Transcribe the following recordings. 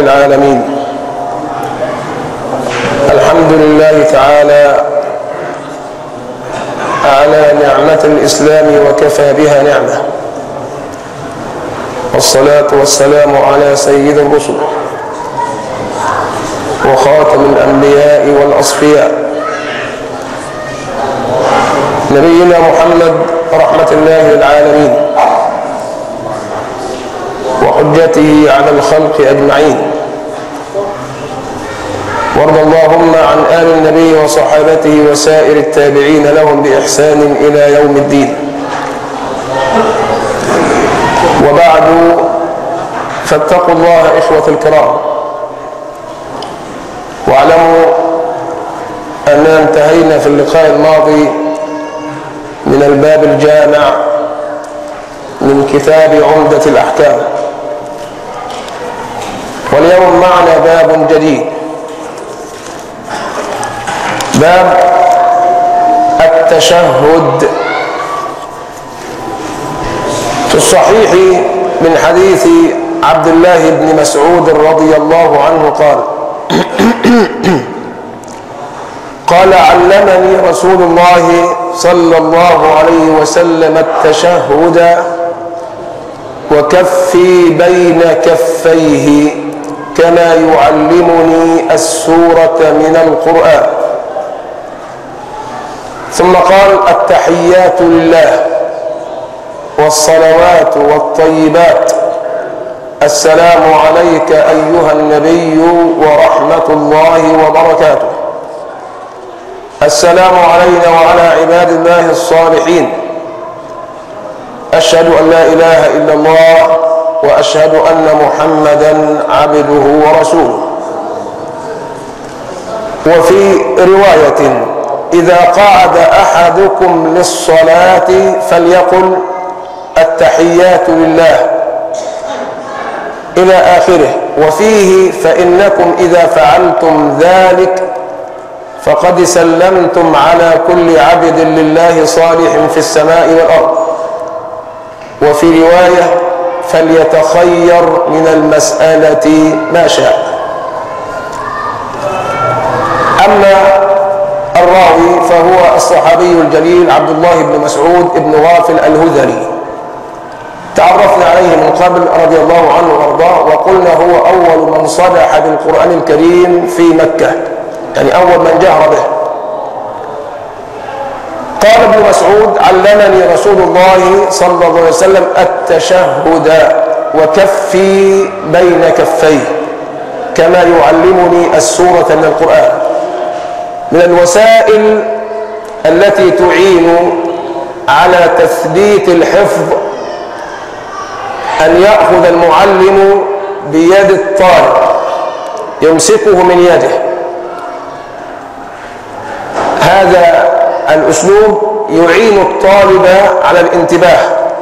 العالمين الحمد لله تعالى على نعمة الإسلام وكفى بها نعمة والصلاة والسلام على سيد الرسل وخاتم الأنبياء والأصفياء نبينا محمد رحمة الله للعالمين وحجته على الخلق أجمعين وارض اللهم عن آل النبي وصحابته وسائر التابعين لهم بإحسان إلى يوم الدين وبعد فاتقوا الله إخوة الكرام واعلموا أننا انتهينا في اللقاء الماضي من الباب الجامع من كتاب عمدة الأحكام واليوم معنا باب جديد باب التشهد في الصحيح من حديث عبد الله بن مسعود رضي الله عنه قال قال علمني رسول الله صلى الله عليه وسلم التشهد وكفي بين كفيه كما يعلمني السورة من القرآن ثم قال التحيات لله والصلوات والطيبات السلام عليك أيها النبي ورحمة الله وبركاته السلام علينا وعلى عباد الله الصالحين أشهد أن لا إله إلا الله وأشهد أن محمدا عبده ورسوله وفي رواية إذا قعد أحدكم للصلاة فليقل التحيات لله إلى آخره وفيه فإنكم إذا فعلتم ذلك فقد سلمتم على كل عبد لله صالح في السماء والأرض وفي رواية فليتخير من المسألة ما شاء أما الراوي فهو الصحابي الجليل عبد الله بن مسعود بن غافل الهذلي تعرفنا عليه من قبل رضي الله عنه وارضاه وقلنا هو أول من صدح بالقرآن الكريم في مكة يعني أول من جهر به قال ابن مسعود علمني رسول الله صلى الله عليه وسلم التشهد وكفي بين كفيه كما يعلمني السورة من القرآن من الوسائل التي تعين على تثبيت الحفظ أن يأخذ المعلم بيد الطالب يمسكه من يده هذا الأسلوب يعين الطالب على الانتباه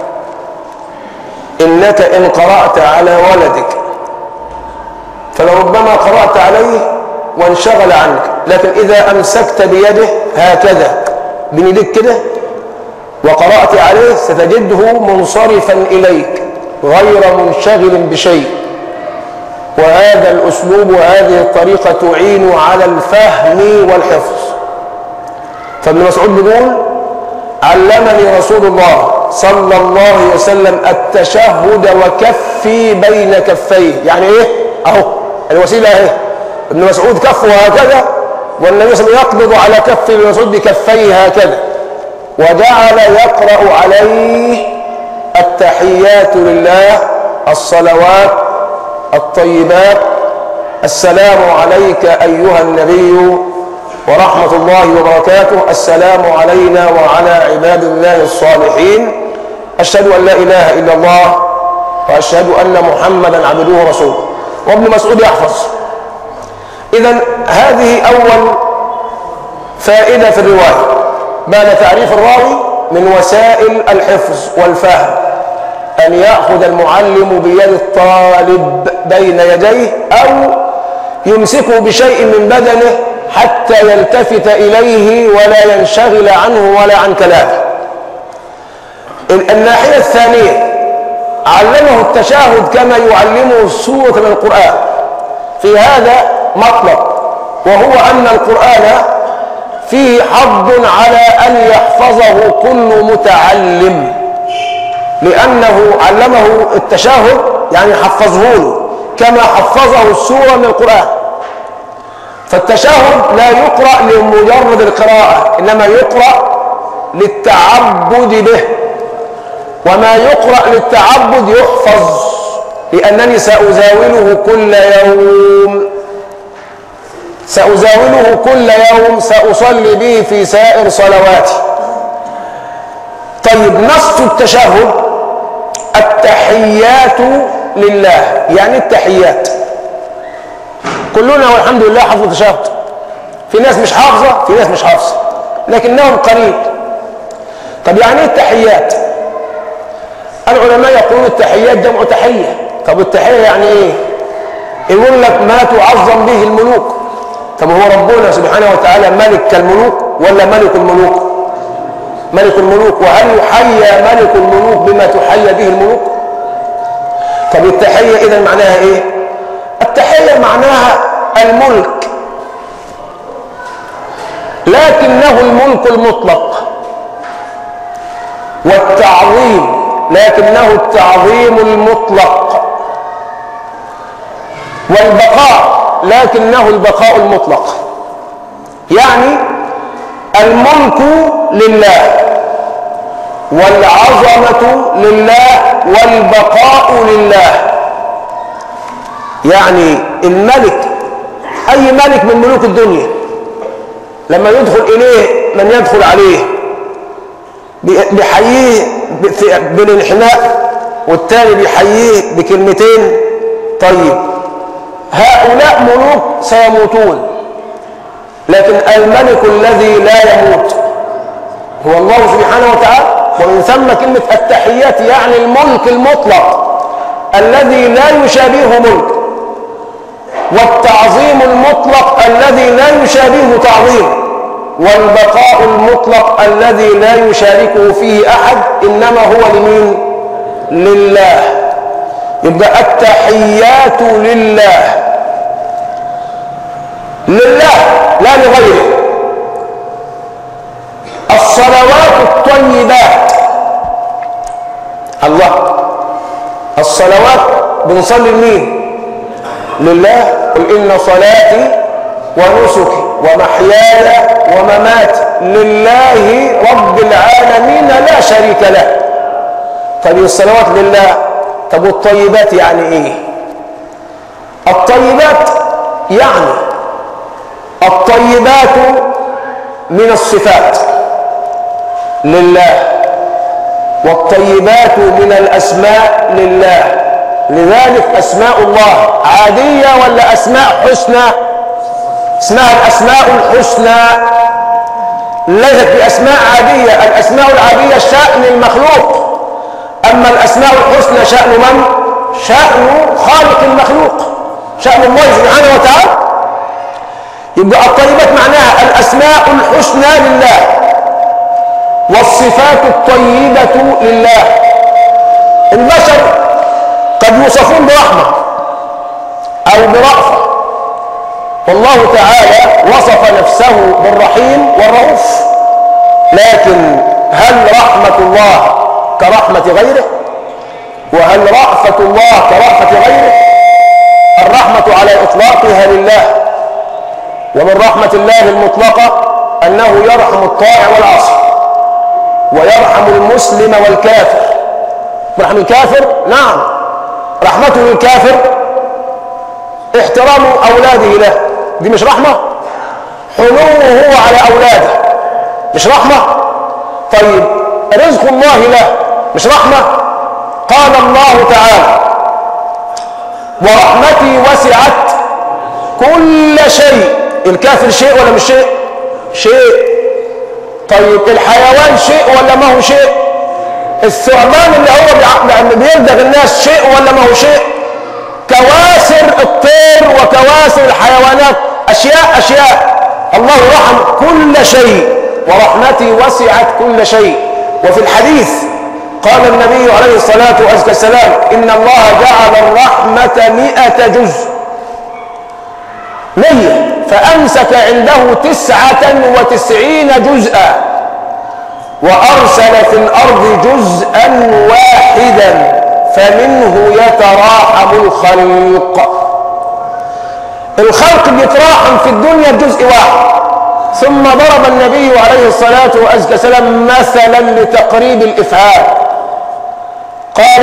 إنك إن قرأت على ولدك فلربما قرأت عليه وانشغل عنك لكن إذا أمسكت بيده هكذا بين يديك كده وقرأت عليه ستجده منصرفا إليك غير منشغل بشيء وهذا الأسلوب وهذه الطريقة تعين على الفهم والحفظ فابن مسعود بيقول علمني رسول الله صلى الله عليه وسلم التشهد وكفي بين كفيه يعني ايه اهو الوسيله اهي ابن مسعود كفه هكذا والنبي صلى الله عليه وسلم يقبض على كف ابن مسعود بكفيه هكذا وجعل يقرا عليه التحيات لله الصلوات الطيبات السلام عليك ايها النبي ورحمة الله وبركاته السلام علينا وعلى عباد الله الصالحين أشهد أن لا إله إلا الله وأشهد أن محمدا عبده ورسوله وابن مسعود يحفظ إذا هذه أول فائدة في الرواية بعد تعريف الراوي من وسائل الحفظ والفهم أن يأخذ المعلم بيد الطالب بين يديه أو يمسكه بشيء من بدنه حتى يلتفت إليه ولا ينشغل عنه ولا عن كلامه الناحية الثانية علمه التشهد كما يعلمه السورة من القرآن في هذا مطلب وهو أن القرآن فيه حظ على أن يحفظه كل متعلم لأنه علمه التشهد يعني حفظه له كما حفظه السورة من القرآن فالتشهد لا يقرأ لمجرد القراءة إنما يقرأ للتعبد به وما يقرأ للتعبد يحفظ لأنني سأزاوله كل يوم سأزاوله كل يوم سأصلي به في سائر صلواتي طيب نص التشهد التحيات لله يعني التحيات كلنا والحمد لله حفظ التشهد في ناس مش حافظة في ناس مش حافظة لكنهم قليل طب يعني ايه التحيات العلماء يقولون التحيات جمع تحية طب التحية يعني ايه يقول لك ما تعظم به الملوك طب هو ربنا سبحانه وتعالى ملك كالملوك ولا ملك الملوك ملك الملوك وهل يحيى ملك الملوك بما تحيى به الملوك طب التحية إذا معناها إيه التحية معناها الملك لكنه الملك المطلق والتعظيم لكنه التعظيم المطلق والبقاء لكنه البقاء المطلق يعني الملك لله والعظمة لله والبقاء لله يعني الملك أي ملك من ملوك الدنيا لما يدخل إليه من يدخل عليه بيحييه بالانحناء والتاني بيحييه بكلمتين طيب هؤلاء ملوك سيموتون لكن الملك الذي لا يموت هو الله سبحانه وتعالى ومن ثم كلمة التحيات يعني الملك المطلق الذي لا يشابهه ملك والتعظيم المطلق الذي لا يشابهه تعظيم والبقاء المطلق الذي لا يشاركه فيه أحد إنما هو لمين لله يبقى التحيات لله لله لا لغيره الصلوات الطيبات الله الصلوات بنصلي لمين لله قل إن صلاتي ونسكي ومحياي ومماتي لله رب العالمين لا شريك له طب الصلوات لله طب والطيبات يعني ايه الطيبات يعني الطيبات من الصفات لله والطيبات من الأسماء لله لذلك أسماء الله عادية ولا أسماء حسنى اسمها الأسماء الحسنى ليست بأسماء عادية الأسماء العادية شأن المخلوق أما الأسماء الحسنى شأن من؟ شأن خالق المخلوق شأن الله سبحانه وتعالى يبقى الطيبات معناها الأسماء الحسنى لله والصفات الطيبة لله البشر قد يوصفون برحمة أو برأفة والله تعالى وصف نفسه بالرحيم والرؤوف لكن هل رحمة الله كرحمة غيره وهل رأفة الله كرأفة غيره الرحمة على إطلاقها لله ومن رحمة الله المطلقة أنه يرحم الطائع والعاصي ويرحم المسلم والكافر رحم الكافر نعم رحمته للكافر احترام أولاده له دي مش رحمة حنوه هو على أولاده مش رحمة طيب رزق الله له مش رحمة قال الله تعالى ورحمتي وسعت كل شيء الكافر شيء ولا مش شيء شيء طيب الحيوان شيء ولا ما هو شيء الثعبان اللي هو بيلدغ الناس شيء ولا ما هو شيء كواسر الطير وكواسر الحيوانات أشياء أشياء الله رحم كل شيء ورحمتي وسعت كل شيء وفي الحديث قال النبي عليه الصلاة والسلام إن الله جعل الرحمة مئة جزء مية فأمسك عنده تسعة وتسعين جزءا وأرسل في الأرض جزءا واحدا فمنه يتراحم الخلق الخلق بيتراحم في الدنيا بجزء واحد ثم ضرب النبي عليه الصلاة والسلام مثلا لتقريب الإفهام قال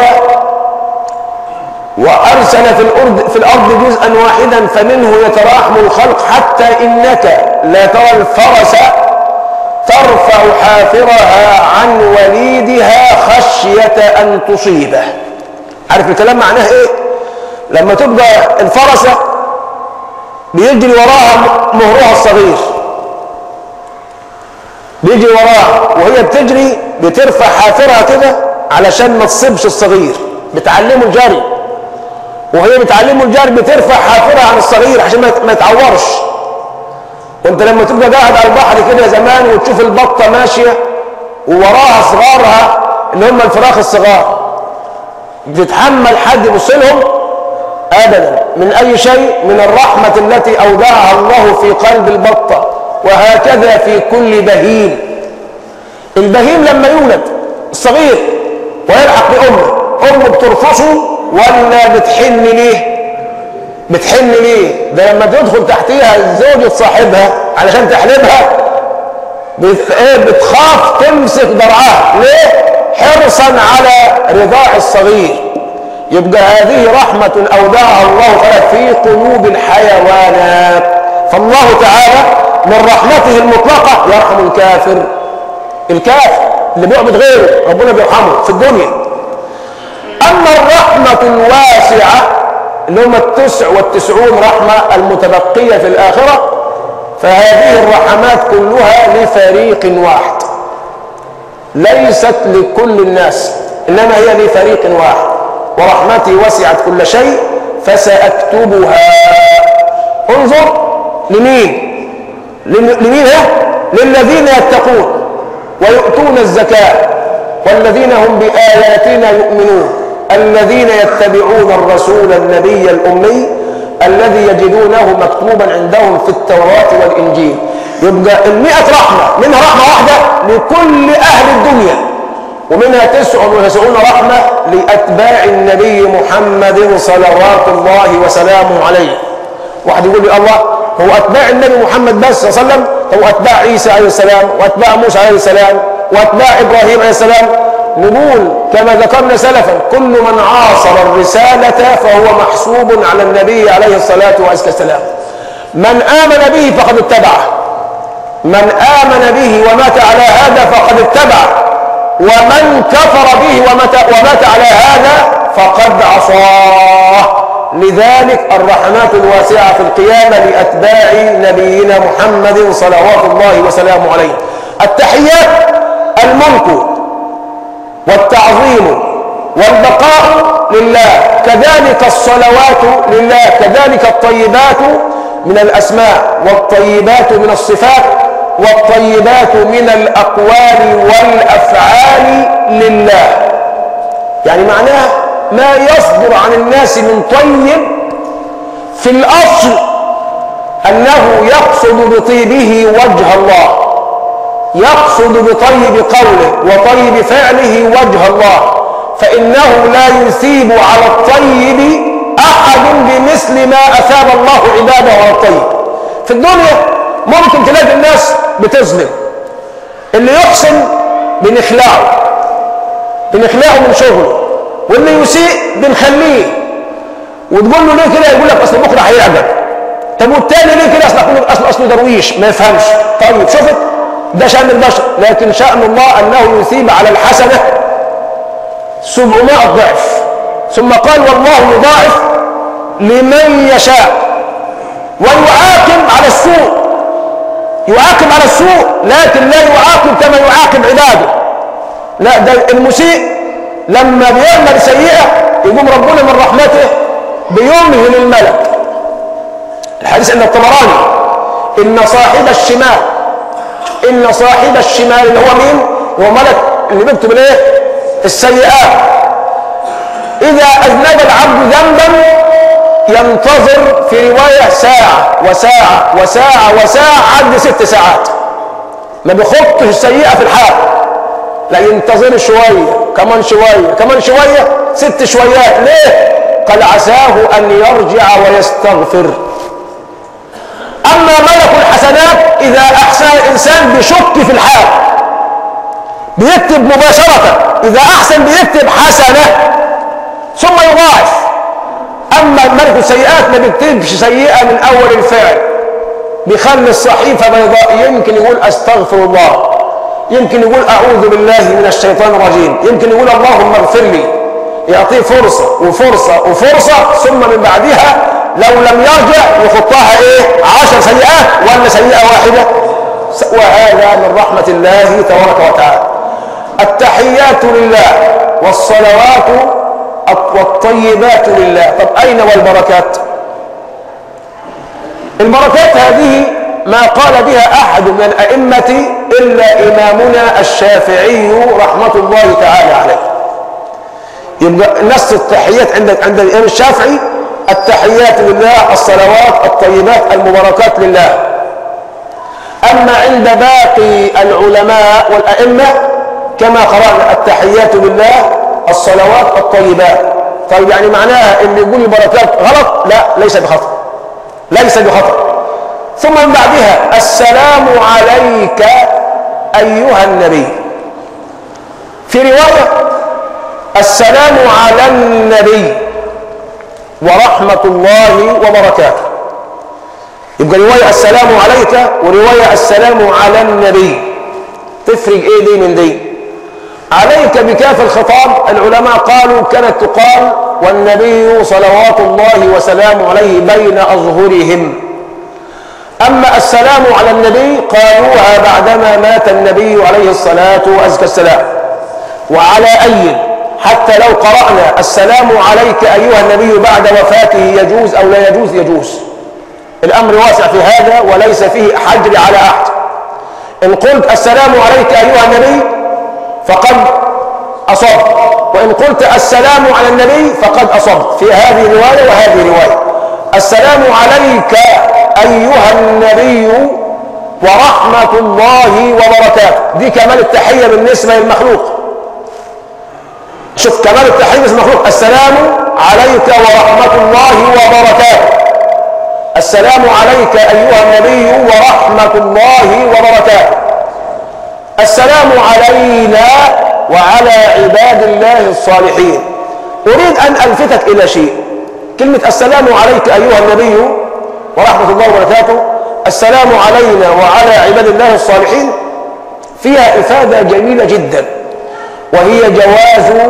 وأرسل في الأرض, في الأرض جزءا واحدا فمنه يتراحم الخلق حتى إنك لا ترى الفرس ترفع حافرها عن وليدها خشية أن تصيبه عارف الكلام معناه إيه لما تبقى الفرسة بيجري وراها مهرها الصغير بيجري وراها وهي بتجري بترفع حافرها كده علشان ما تصيبش الصغير بتعلمه الجري وهي بتعلمه الجري بترفع حافرها عن الصغير عشان ما يتعورش وانت لما تبقى قاعد على البحر كده زمان وتشوف البطه ماشيه ووراها صغارها اللي هم الفراخ الصغار بتتحمل حد يبص لهم ابدا من اي شيء من الرحمه التي اودعها الله في قلب البطه وهكذا في كل بهيم البهيم لما يولد الصغير ويلحق بامه امه بترفصه ولا بتحن ليه بتحن ليه ده لما تدخل تحتيها زوجة صاحبها علشان تحلبها بتخاف تمسك درعها ليه حرصا على رضاع الصغير يبقى هذه رحمة أودعها الله تعالى في قلوب الحيوانات فالله تعالى من رحمته المطلقة يرحم الكافر الكافر اللي بيعبد غيره ربنا بيرحمه في الدنيا أما الرحمة الواسعة اللي هم التسع والتسعون رحمة المتبقية في الآخرة فهذه الرحمات كلها لفريق واحد ليست لكل الناس إنما هي لفريق واحد ورحمتي وسعت كل شيء فسأكتبها انظر لمين لمين هي للذين يتقون ويؤتون الزكاة والذين هم بآياتنا يؤمنون الذين يتبعون الرسول النبي الأمي الذي يجدونه مكتوبا عندهم في التوراة والإنجيل يبقى المئة رحمة منها رحمة واحدة لكل أهل الدنيا ومنها تسع وتسعون رحمة لأتباع النبي محمد صلوات الله وسلامه عليه واحد يقول لي الله هو أتباع النبي محمد بس صلى الله عليه وسلم هو أتباع عيسى عليه السلام وأتباع موسى عليه السلام وأتباع إبراهيم عليه السلام نقول كما ذكرنا سلفا كل من عاصر الرسالة فهو محسوب على النبي عليه الصلاة والسلام من آمن به فقد اتبعه من آمن به ومات على هذا فقد اتبعه ومن كفر به ومات, ومات على هذا فقد عصاه لذلك الرحمات الواسعة في القيامة لأتباع نبينا محمد صلوات الله وسلامه عليه التحيات الملك والتعظيم والبقاء لله كذلك الصلوات لله كذلك الطيبات من الأسماء والطيبات من الصفات والطيبات من الأقوال والأفعال لله يعني معناها ما يصدر عن الناس من طيب في الأصل أنه يقصد بطيبه وجه الله يقصد بطيب قوله وطيب فعله وجه الله فإنه لا يثيب على الطيب أحد بمثل ما أثاب الله عباده على الطيب في الدنيا ممكن تلاقي الناس بتظلم اللي يحسن بنخلعه بنخلعه من شغله واللي يسيء بنخليه وتقول له ليه كده يقول لك اصل بكره هيعجب طب والتاني ليه كده اصل اصل اصله درويش ما يفهمش طيب شفت ده شأن البشر لكن شأن الله أنه يثيب على الحسنة سبعمائة ضعف ثم قال والله يضاعف لمن يشاء ويعاقب على السوء يعاقب على السوء لكن لا يعاقب كما يعاقب عباده لا ده المسيء لما بيعمل سيئة يقوم ربنا من رحمته بيمهل الملك الحديث عند الطبراني إن صاحب الشمال إن صاحب الشمال اللي هو مين هو ملك اللي بيكتب الايه السيئات إذا أذنب العبد ذنبا ينتظر في رواية ساعة وساعة وساعة وساعة عد ست ساعات ما بيخطش السيئة في الحال لا ينتظر شوية كمان شوية كمان شوية ست شويات ليه قال عساه أن يرجع ويستغفر أما ملك الحسنات إذا أحسن الإنسان بشك في الحال بيكتب مباشرة إذا أحسن بيكتب حسنة ثم يضاعف أما ملك السيئات ما بيكتبش سيئة من أول الفعل بيخلي الصحيفة بيضاء يمكن يقول أستغفر الله يمكن يقول أعوذ بالله من الشيطان الرجيم يمكن يقول اللهم اغفر لي يعطيه فرصة وفرصة وفرصة ثم من بعدها لو لم يرجع يخطها ايه عشر سيئات ولا سيئة واحدة وهذا من رحمة الله تبارك وتعالى التحيات لله والصلوات والطيبات لله طب أين والبركات البركات هذه ما قال بها أحد من الأئمة إلا إمامنا الشافعي رحمة الله تعالى عليه يبقى نص التحيات عندك عند الإمام الشافعي التحيات لله الصلوات الطيبات المباركات لله أما عند باقي العلماء والأئمة كما قرأنا التحيات لله الصلوات الطيبات طيب يعني معناها اللي يقول البركات غلط لا ليس بخطأ ليس بخطأ ثم من بعدها السلام عليك أيها النبي في رواية السلام على النبي ورحمة الله وبركاته يبقى رواية السلام عليك ورواية السلام على النبي تفرق ايه دي من دي عليك بكاف الخطاب العلماء قالوا كانت تقال والنبي صلوات الله وسلامه عليه بين أظهرهم أما السلام على النبي قالوها بعدما مات النبي عليه الصلاة وأزكى السلام وعلى أي حتى لو قرأنا السلام عليك أيها النبي بعد وفاته يجوز أو لا يجوز يجوز الأمر واسع في هذا وليس فيه حجر على أحد إن قلت السلام عليك أيها النبي فقد أصبت وإن قلت السلام على النبي فقد أصبت في هذه رواية وهذه رواية السلام عليك أيها النبي ورحمة الله وبركاته دي كمال التحية بالنسبة للمخلوق شوف كمال التحية بالنسبة للمخلوق السلام عليك ورحمة الله وبركاته السلام عليك أيها النبي ورحمة الله وبركاته السلام علينا وعلى عباد الله الصالحين أريد أن ألفتك إلى شيء كلمة السلام عليك أيها النبي ورحمة الله وبركاته السلام علينا وعلى عباد الله الصالحين فيها إفادة جميلة جدا وهي جواز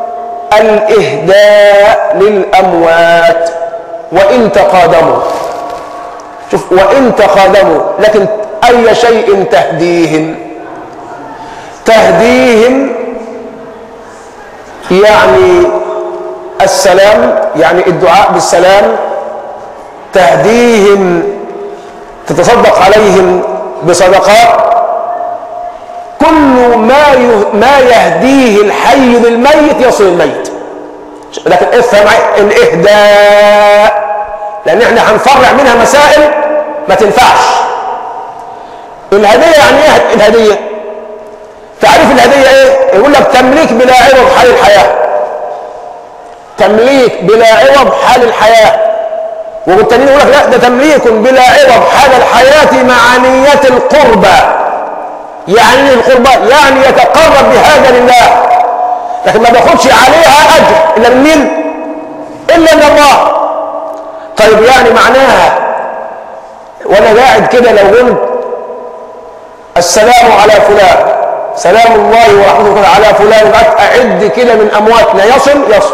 الإهداء للأموات وإن تقادموا شوف وإن تقادموا لكن أي شيء تهديهم تهديهم يعني السلام يعني الدعاء بالسلام تهديهم تتصدق عليهم بصدقات كل ما ما يهديه الحي للميت يصل الميت لكن افهم الاهداء لان احنا هنفرع منها مسائل ما تنفعش الهديه يعني ايه الهديه تعريف الهديه ايه يقول لك تمليك بلا عوض حال الحياه تمليك بلا عوض حال الحياه والتانيين يقول لك لا ده تمليك بلا عوض حال الحياه مع نيه القربى يعني القربى يعني يتقرب بهذا لله لكن ما بياخدش عليها اجر الا من مين الا من الله طيب يعني معناها وانا قاعد كده لو قلت السلام على فلان سلام الله ورحمته على فلان وقعدت اعد كده من امواتنا يصل يصل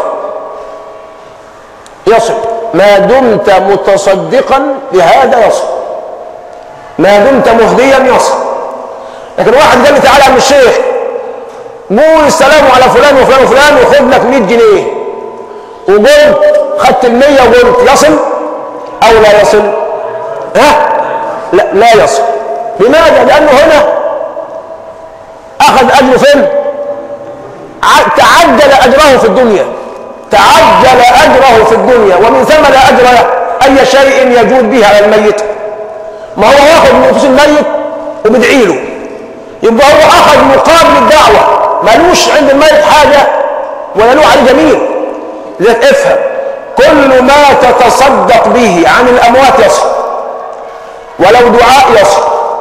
يصل ما دمت متصدقا بهذا يصل ما دمت مهديا يصل لكن واحد قال لي تعالى يا عم الشيخ قول السلام على فلان وفلان وفلان وخد لك 100 جنيه وقلت خدت ال 100 وقلت يصل او لا يصل ها لا لا يصل لماذا لانه هنا اخذ اجره فين تعجل اجره في الدنيا تعجل أجره في الدنيا ومن ثم لا أجر له أي شيء يجود به على الميت ما هو واخد من نفوس الميت وبدعي له يبقى هو أخذ مقابل الدعوة ملوش عند الميت حاجة ولا له عليه جميل لذلك افهم كل ما تتصدق به عن الأموات يصل ولو دعاء يصل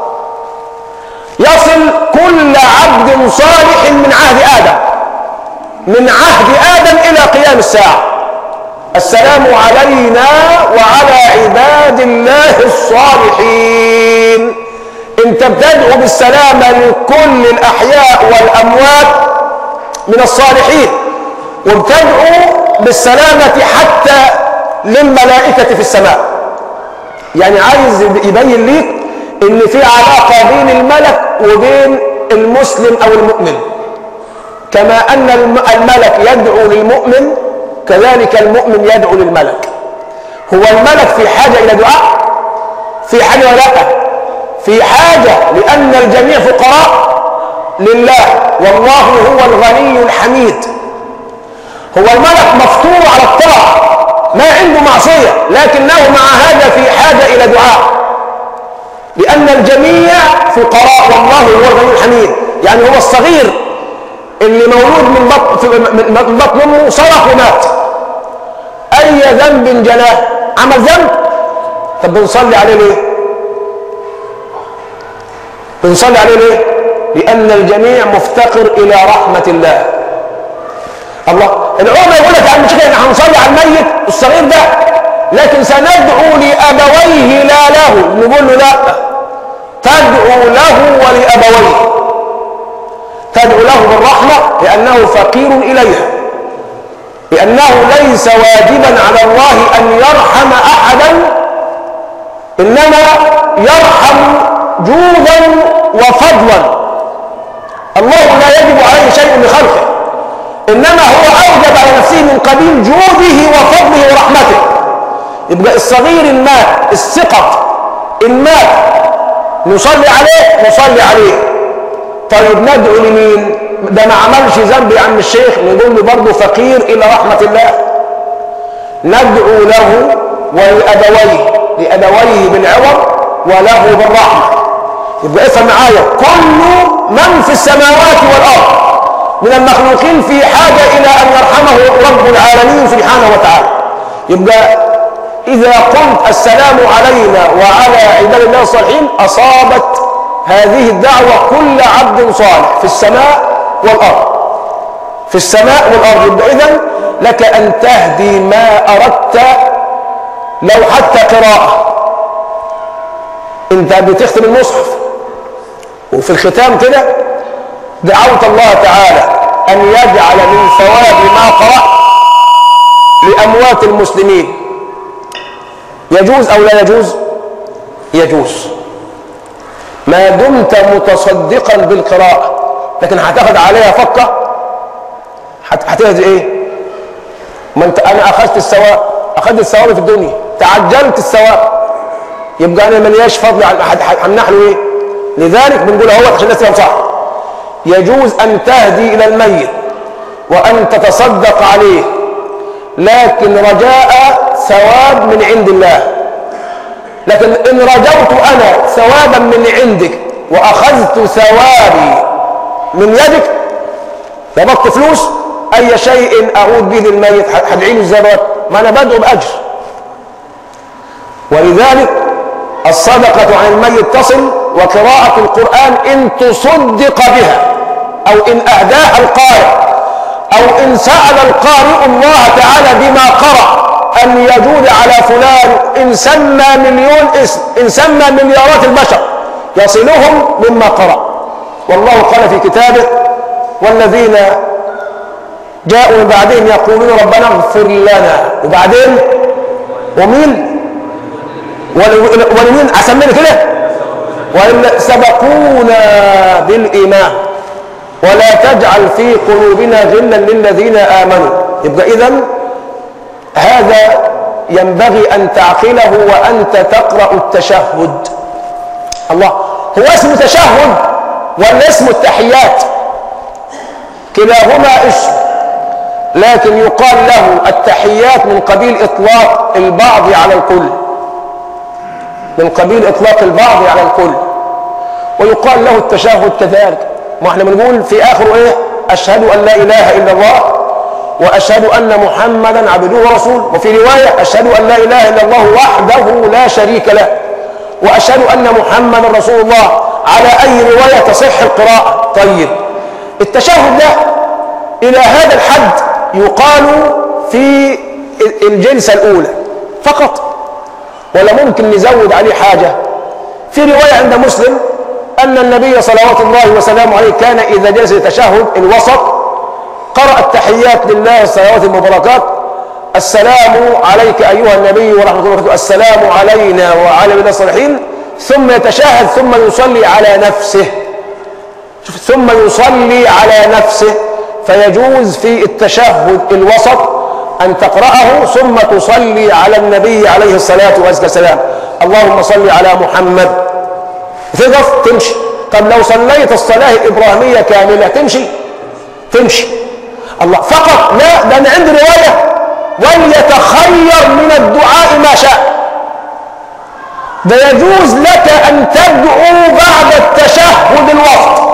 يصل كل عبد صالح من عهد آدم من عهد آدم إلى قيام الساعة السلام علينا وعلى عباد الله الصالحين انت بتدعو بالسلامة لكل الأحياء والأموات من الصالحين وبتدعو بالسلامة حتى للملائكة في السماء يعني عايز يبين ليك ان في علاقة بين الملك وبين المسلم او المؤمن كما ان الملك يدعو للمؤمن كذلك المؤمن يدعو للملك هو الملك في حاجة الى دعاء في حاجة ولا لا في حاجة لان الجميع فقراء لله والله هو الغني الحميد هو الملك مفطور على الطاعة ما عنده معصية لكنه مع هذا في حاجة إلى دعاء لأن الجميع فقراء والله هو الغني الحميد يعني هو الصغير اللي مولود من بطن من بطن امه صرخ ومات أي ذنب جناه عمل ذنب طب بنصلي عليه ليه؟ بنصلي عليه ليه؟ لأن الجميع مفتقر إلى رحمة الله الله العلماء يقول لك يا عم شيخ احنا هنصلي على الميت الصغير ده لكن سندعو لابويه لا له نقول له لا تدعو له ولابويه تدعو له بالرحمه لانه فقير اليها لانه ليس واجبا على الله ان يرحم احدا انما يرحم جودا وفضلا الله لا يجب عليه شيء لخلقه إنما هو أوجب على نفسه من قبيل جوده وفضله ورحمته يبقى الصغير إن مات السقط إن مات نصلي عليه نصلي عليه طيب ندعو لمين ده ما عملش ذنب يا عم الشيخ نقول له برضه فقير إلى رحمة الله ندعو له ولأبويه لأبويه بالعوض وله بالرحمة يبقى افهم معايا كل من في السماوات والأرض من المخلوقين في حاجة إلى أن يرحمه رب العالمين سبحانه وتعالى يبقى إذا قلت السلام علينا وعلى عباد الله الصالحين أصابت هذه الدعوة كل عبد صالح في السماء والأرض في السماء والأرض يبقى إذن لك أن تهدي ما أردت لو حتى قراءة أنت بتختم المصحف وفي الختام كده دعوت الله تعالى أن يجعل من ثواب ما قرأت لأموات المسلمين يجوز أو لا يجوز يجوز ما دمت متصدقا بالقراءة لكن هتاخد عليها فقة هتهدي ايه ما انت انا اخذت الثواب اخذت الثواب في الدنيا تعجلت الثواب يبقى انا ملياش فضل همنح له ايه لذلك بنقول اهو عشان الناس تفهم صح يجوز أن تهدي إلى الميت وأن تتصدق عليه لكن رجاء ثواب من عند الله لكن إن رجوت أنا ثوابا من عندك وأخذت ثوابي من يدك قبضت فلوس أي شيء أعود به للميت هدعي له ازاي ما أنا بدعو بأجر ولذلك الصدقة عن الميت تصل وقراءة القرآن إن تصدق بها أو إن أهداها القارئ أو إن سأل القارئ الله تعالى بما قرأ أن يجود على فلان إن سمى مليون اسم إن سمى مليارات البشر يصلهم مما قرأ والله قال في كتابه والذين جاءوا من بعدهم يقولون ربنا اغفر لنا وبعدين ومين ولمين أسمينا كده وإن سبقونا بالإيمان ولا تجعل في قلوبنا غلا للذين آمنوا يبقى إذا هذا ينبغي أن تعقله وأنت تقرأ التشهد الله هو اسم تشهد ولا اسم التحيات كلاهما اسم لكن يقال له التحيات من قبيل إطلاق البعض على الكل من قبيل إطلاق البعض على الكل ويقال له التشهد كذلك ما احنا بنقول في آخره إيه أشهد أن لا إله إلا الله وأشهد أن محمدا عبده ورسوله وفي رواية أشهد أن لا إله إلا الله وحده لا شريك له وأشهد أن محمدا رسول الله على أي رواية تصح القراءة طيب التشهد ده إلى هذا الحد يقال في الجلسة الأولى فقط ولا ممكن نزود عليه حاجة في رواية عند مسلم أن النبي صلوات الله وسلامه عليه كان إذا جلس التشهد الوسط قرأ التحيات لله الصلوات المباركات السلام عليك أيها النبي ورحمة الله وبركاته السلام علينا وعلى من الصالحين ثم يتشهد ثم يصلي على نفسه شوف ثم يصلي على نفسه فيجوز في التشهد الوسط أن تقرأه ثم تصلي على النبي عليه الصلاة والسلام اللهم صل على محمد تقف تمشي طب لو صليت الصلاة الإبراهيمية كاملة تمشي تمشي الله فقط لا ده أنا عندي رواية وليتخير من الدعاء ما شاء ده يجوز لك أن تدعو بعد التشهد الوسط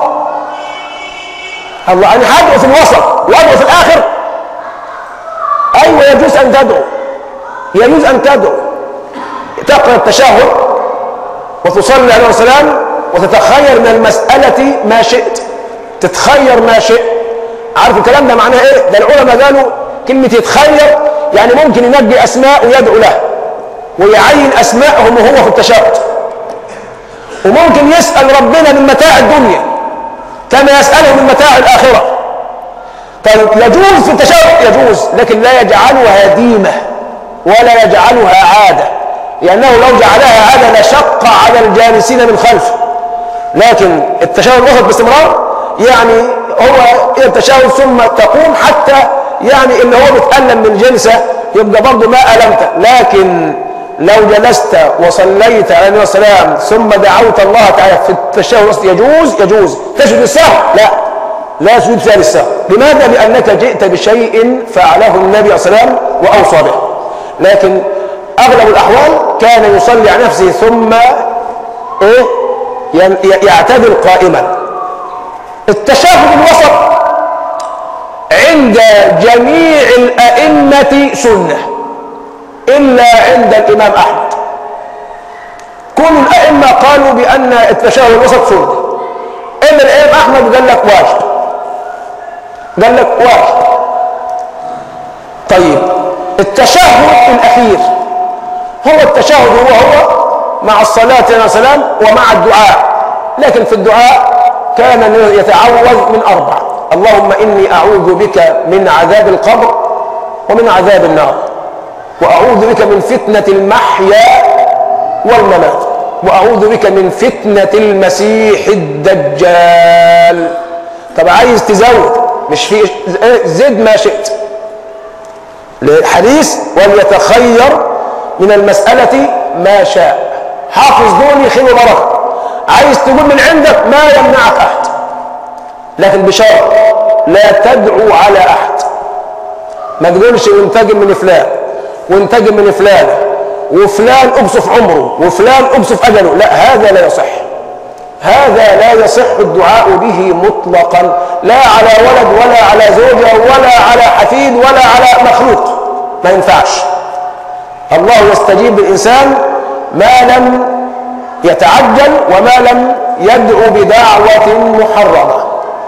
الله أنا هدعو في الوسط وأدعو في الآخر أيوة يجوز أن تدعو يجوز أن تدعو تقرأ التشهد وتصلي عليه السلام وتتخير من المسألة ما شئت تتخير ما شئت عارف الكلام ده معناه ايه ده العلماء قالوا كلمة يتخير يعني ممكن ينجي أسماء ويدعو له ويعين أسماءهم وهو في التشهد وممكن يسأل ربنا من متاع الدنيا كما يسأله من متاع الآخرة طيب يجوز في التشهد يجوز لكن لا يجعلها ديمة ولا يجعلها عادة لأنه لو جعلها عادة لشق على الجالسين من خلفه لكن التشهد الوسط باستمرار يعني هو التشهد ثم تقوم حتى يعني ان هو بيتألم من جلسة يبقى برضه ما ألمت لكن لو جلست وصليت عليه النبي السلام ثم دعوت الله تعالى في التشهد الوسط يجوز يجوز تسجد السهو لا لا سجود فيها للسهو لماذا؟ لأنك جئت بشيء فعله النبي صلى الله عليه وسلم وأوصى به لكن أغلب الأحوال كان يصلي على نفسه ثم إيه يعتدل قائما التشهد الوسط عند جميع الأئمة سنة إلا عند الإمام أحمد كل الأئمة قالوا بأن التشهد الوسط سنة إلا الإمام أحمد قال لك واجب قال لك واجب طيب التشهد الأخير هو التشهد هو هو مع الصلاة عليه السلام ومع الدعاء لكن في الدعاء كان يتعوذ من أربع اللهم إني أعوذ بك من عذاب القبر ومن عذاب النار وأعوذ بك من فتنة المحيا والممات وأعوذ بك من فتنة المسيح الدجال طب عايز تزود مش في زد ما شئت الحديث وليتخير من المسألة ما شاء حافظ دوني خير وبركة عايز تقول من عندك ما يمنعك أحد لكن بشرط لا تدعو على أحد ما تقولش وانتجم من فلان وانتجم من فلان وفلان أبصف عمره وفلان أبصف أجله لا هذا لا يصح هذا لا يصح الدعاء به مطلقا لا على ولد ولا على زوجة ولا على حفيد ولا على مخلوق ما ينفعش الله يستجيب الإنسان ما لم يتعجل وما لم يدعو بدعوة محرمة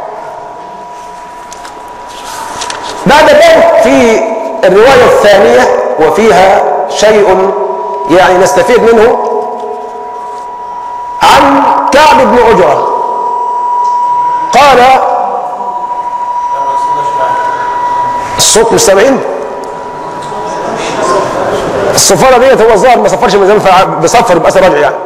بعد ذلك في الرواية الثانية وفيها شيء يعني نستفيد منه عن كعب بن عجرة قال الصوت مش سامعين الصفارة ديت هو الظاهر ما صفرش من زمان بصفر بأثر رجع يعني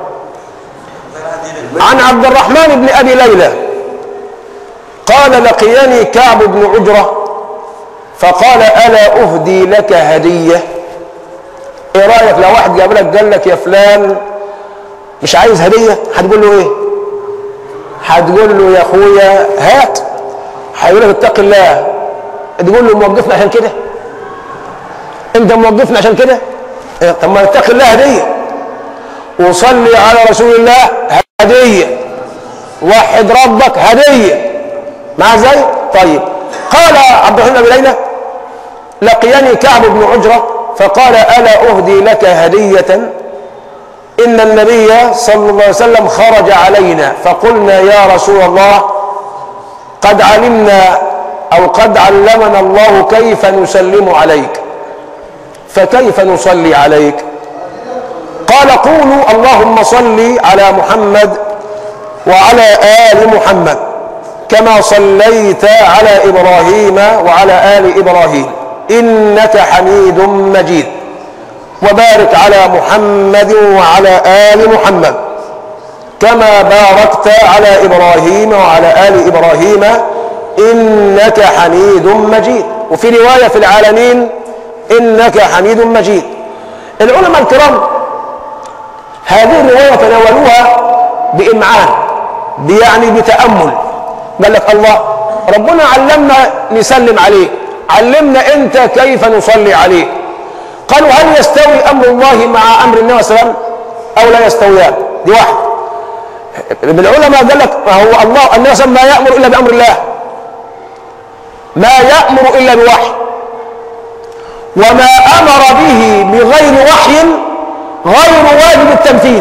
عن عبد الرحمن بن أبي ليلى قال لقيني كعب بن عجرة فقال ألا أهدي لك هدية ايه رأيك لو واحد جاب لك قال لك يا فلان مش عايز هدية هتقول له ايه هتقول له يا اخويا هات هيقول لك اتق الله تقول له موقفنا عشان كده انت موقفنا عشان كده إيه، طب ما اتقي الله هديه وصلي على رسول الله هديه وحد ربك هديه مع ازاي طيب قال عبد الرحمن بن ليلى لقيني كعب بن عجره فقال الا اهدي لك هديه ان النبي صلى الله عليه وسلم خرج علينا فقلنا يا رسول الله قد علمنا او قد علمنا الله كيف نسلم عليك فكيف نصلي عليك قال قولوا اللهم صل على محمد وعلى ال محمد كما صليت على ابراهيم وعلى ال ابراهيم انك حميد مجيد وبارك على محمد وعلى ال محمد كما باركت على ابراهيم وعلى ال ابراهيم انك حميد مجيد وفي روايه في العالمين انك حميد مجيد العلماء الكرام هذه الروايه تناولوها بامعان يعني بتامل قال لك الله ربنا علمنا نسلم عليه علمنا انت كيف نصلي عليه قالوا هل يستوي امر الله مع امر النبي صلى الله عليه وسلم او لا يستويان دي واحد من العلماء قال لك هو الله النبي صلى الله عليه وسلم ما يامر الا بامر الله ما يامر الا بوحي وما امر به بغير وحي غير واجب التنفيذ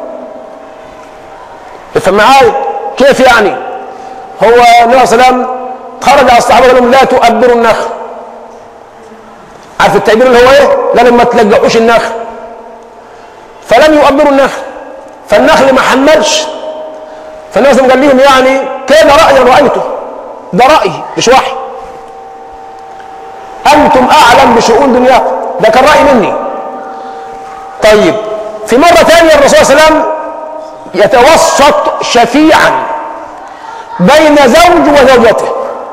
افهم معايا كيف يعني هو النبي صلى الله عليه وسلم خرج على الصحابه قال لهم لا تؤبروا النخل عارف التعبير اللي هو ايه قال ما تلجئوش النخل فلم يؤبروا النخل فالنخل ما حملش فالنبي صلى الله عليه وسلم قال لهم يعني كان رايا رايته ده رايي مش وحي انتم اعلم بشؤون دنياكم ده كان راي مني طيب في مره ثانيه الرسول صلى الله عليه وسلم يتوسط شفيعا بين زوج وزوجته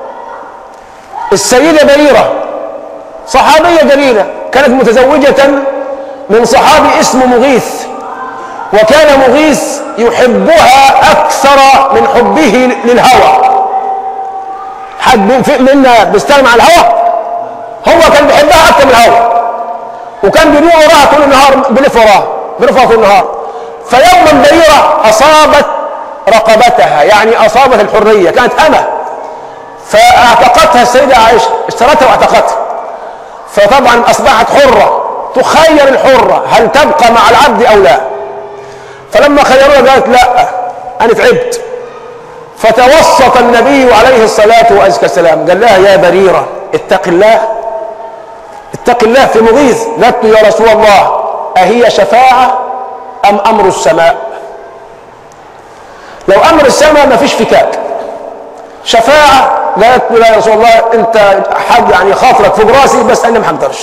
السيده بريره صحابيه جليله كانت متزوجه من صحابي اسمه مغيث وكان مغيث يحبها اكثر من حبه للهوى حد منا بيستغنى عن الهوى هو كان بيحبها اكثر من الهوى وكان بيبيع وراها طول النهار بيلف وراها بيلف وراها طول النهار فيوما بريرة أصابت رقبتها يعني أصابت الحرية كانت أمة فاعتقتها السيدة عائشة اشترتها واعتقتها فطبعا أصبحت حرة تخير الحرة هل تبقى مع العبد أو لا فلما خيروها قالت لا أنا تعبت فتوسط النبي عليه الصلاة والسلام قال لها يا بريرة اتق الله اتق الله في مغيث قالت له يا رسول الله أهي شفاعة أم أمر السماء لو أمر السماء ما فيش فكاك شفاعة قالت له يا رسول الله أنت حد يعني خاطرك فوق راسي بس أنا ما حقدرش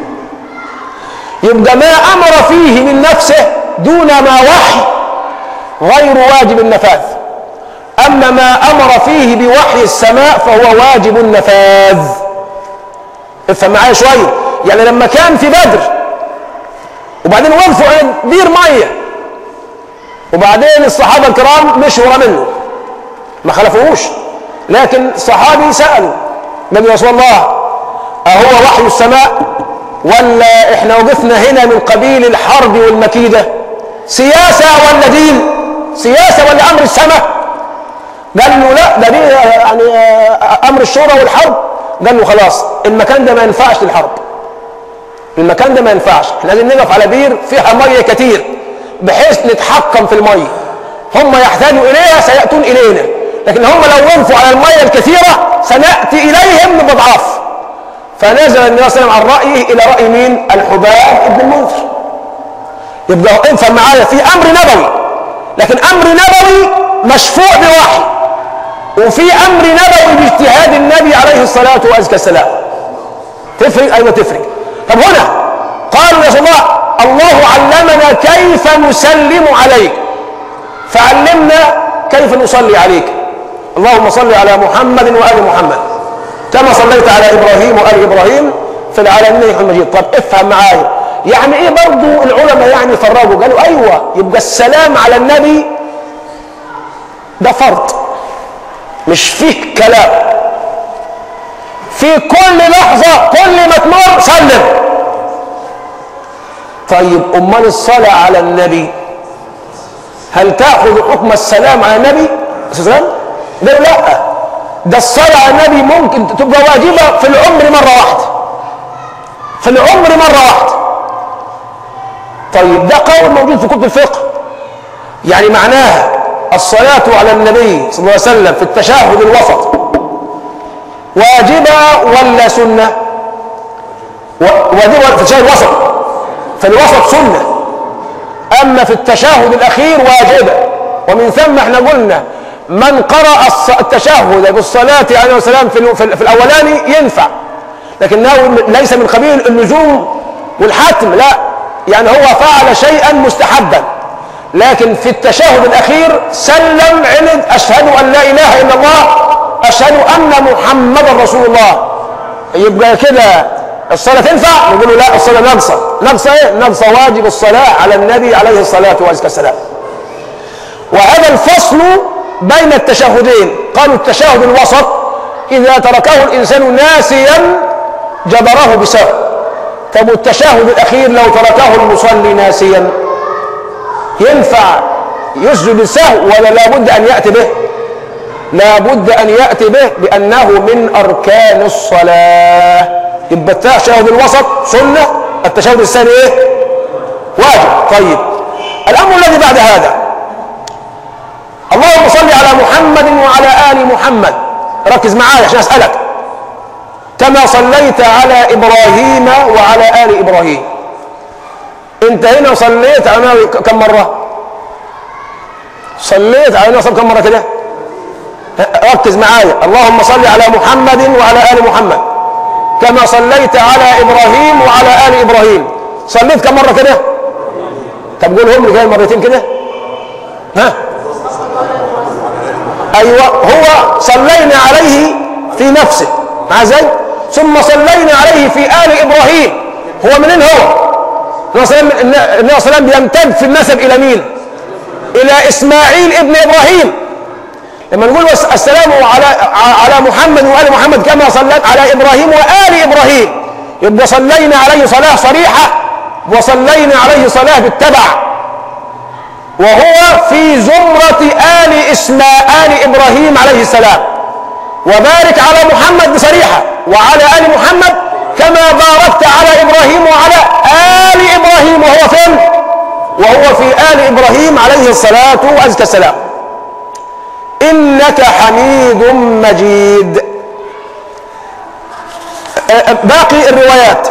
يبقى ما أمر فيه من نفسه دون ما وحي غير واجب النفاذ أما ما أمر فيه بوحي السماء فهو واجب النفاذ افهم معايا شوية يعني لما كان في بدر وبعدين وقفوا عند بير ميه وبعدين الصحابه الكرام مشوا ورا منه ما خلفوهوش لكن صحابي سالوا قالوا يا رسول الله اهو وحي السماء ولا احنا وقفنا هنا من قبيل الحرب والمكيده سياسه ولا دين سياسه ولا امر السماء قال له لا ده دي يعني امر الشورى والحرب قال له خلاص المكان ده ما ينفعش للحرب المكان ده ما ينفعش احنا لازم نقف على بير فيها ميه كتير بحيث نتحكم في الميه هم يحتاجوا اليها سياتون الينا لكن هم لو وقفوا على الميه الكثيره سناتي اليهم بضعاف فنزل النبي صلى الله عليه وسلم عن رايه الى راي مين؟ الحباب بن المنذر يبقى افهم معايا في امر نبوي لكن امر نبوي مشفوع بوحي وفي امر نبوي باجتهاد النبي عليه الصلاه والسلام تفرق ايوه تفرق طب هنا قالوا يا رسول الله الله علمنا كيف نسلم عليك فعلمنا كيف نصلي عليك اللهم صل على محمد وآل محمد كما صليت على إبراهيم وآل إبراهيم في العالمين إنك مجيد طب افهم معايا يعني ايه برضو العلماء يعني فرقوا قالوا ايوه يبقى السلام على النبي ده فرض مش فيه كلام في كل لحظة كل ما تمر سلم طيب أمال الصلاة على النبي هل تأخذ حكم السلام على النبي السلام لا لا ده الصلاة على النبي ممكن تبقى واجبة في العمر مرة واحدة في العمر مرة واحدة طيب ده قول موجود في كتب الفقه يعني معناها الصلاة على النبي صلى الله عليه وسلم في التشهد الوسط واجبة ولا سنة واجبة في التشهد الوسط في الوسط سنة أما في التشهد الأخير واجبة ومن ثم احنا قلنا من قرأ التشهد بالصلاة عليه السلام في, في الأولاني ينفع لكنه ليس من قبيل اللزوم والحتم لا يعني هو فعل شيئا مستحبا لكن في التشهد الأخير سلم عند أشهد أن لا إله إلا الله أشهد أن محمدا رسول الله يبقى كده الصلاة تنفع نقول له لا الصلاة ناقصة ناقصة ايه ناقصة واجب الصلاة على النبي عليه الصلاة والسلام وهذا الفصل بين التشهدين قالوا التشهد الوسط إذا تركه الإنسان ناسيا جبره بسهو طب التشهد الأخير لو تركه المصلي ناسيا ينفع يسجد السهو ولا لابد أن يأتي به لابد أن يأتي به لأنه من أركان الصلاة يبقى التشهد الوسط سنة التشهد الثاني إيه؟ واجب طيب الأمر الذي بعد هذا اللهم صل على محمد وعلى آل محمد ركز معايا عشان أسألك كما صليت على إبراهيم وعلى آل إبراهيم أنت هنا صليت على كم مرة صليت على نصب كم مرة كده ركز معايا اللهم صل على محمد وعلى آل محمد كما صليت على إبراهيم وعلى آل إبراهيم صليت كم مرة كده طب قولهم لي كده مرتين كده ها أيوة هو صلينا عليه في نفسه مع ازاي ثم صلينا عليه في آل إبراهيم هو منين هو النبي صلى الله عليه وسلم بيمتد في النسب إلى مين إلى إسماعيل ابن إبراهيم لما نقول السلام على على محمد وآل محمد كما صليت على إبراهيم وآل إبراهيم يبقى صلينا عليه صلاة صريحة وصلينا عليه صلاة بالتبع وهو في زمرة آل إسماء آل إبراهيم عليه السلام وبارك على محمد بصريحة وعلى آل محمد كما باركت على إبراهيم وعلى آل إبراهيم وهو فين؟ وهو في آل إبراهيم عليه الصلاة وأزكى السلام إنك حميد مجيد باقي الروايات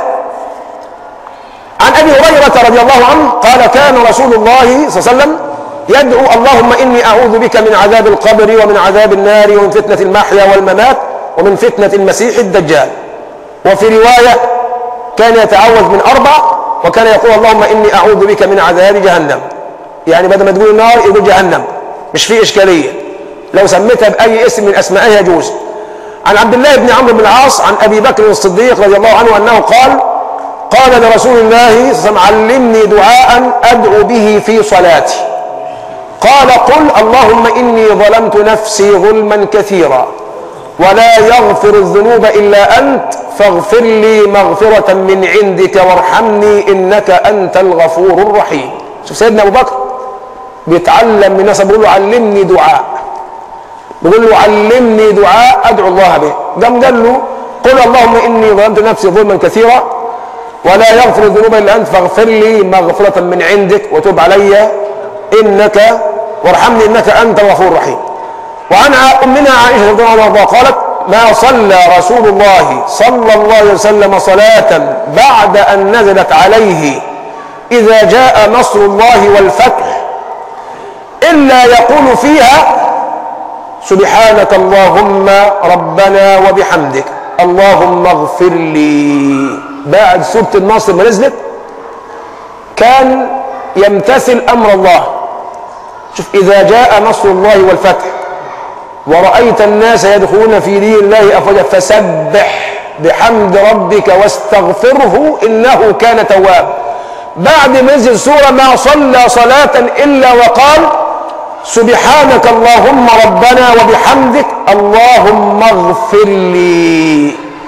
عن أبي هريرة رضي الله عنه قال كان رسول الله صلى الله عليه وسلم يدعو اللهم إني أعوذ بك من عذاب القبر ومن عذاب النار ومن فتنة المحيا والممات ومن فتنة المسيح الدجال وفي رواية كان يتعوذ من أربع وكان يقول اللهم إني أعوذ بك من عذاب جهنم يعني بدل ما تقول النار يقول جهنم مش في إشكالية لو سميتها بأي اسم من أسمائها يجوز عن عبد الله بن عمرو بن العاص عن أبي بكر الصديق رضي الله عنه أنه قال قال لرسول الله صلى الله عليه وسلم علمني دعاء أدعو به في صلاتي قال قل اللهم إني ظلمت نفسي ظلما كثيرا ولا يغفر الذنوب إلا أنت فاغفر لي مغفرة من عندك وارحمني إنك أنت الغفور الرحيم شوف سيدنا أبو بكر بيتعلم من الناس بيقول له علمني دعاء بيقول له علمني دعاء أدعو الله به قام قال له قل اللهم إني ظلمت نفسي ظلما كثيرا ولا يغفر الذنوب إلا أنت فاغفر لي مغفرة من عندك وتب علي إنك وارحمني إنك أنت الغفور الرحيم وعن أمنا عائشة رضي الله عنها قالت ما صلى رسول الله صلى الله عليه وسلم صلاة بعد أن نزلت عليه إذا جاء نصر الله والفتح إلا يقول فيها سبحانك اللهم ربنا وبحمدك اللهم اغفر لي بعد سورة النصر ما نزلت كان يمتثل أمر الله شوف إذا جاء نصر الله والفتح ورأيت الناس يدخلون في دين الله أفواجا فسبح بحمد ربك واستغفره إنه كان تواب بعد ما نزل سورة ما صلى صلاة إلا وقال سبحانك اللهم ربنا وبحمدك اللهم اغفر لي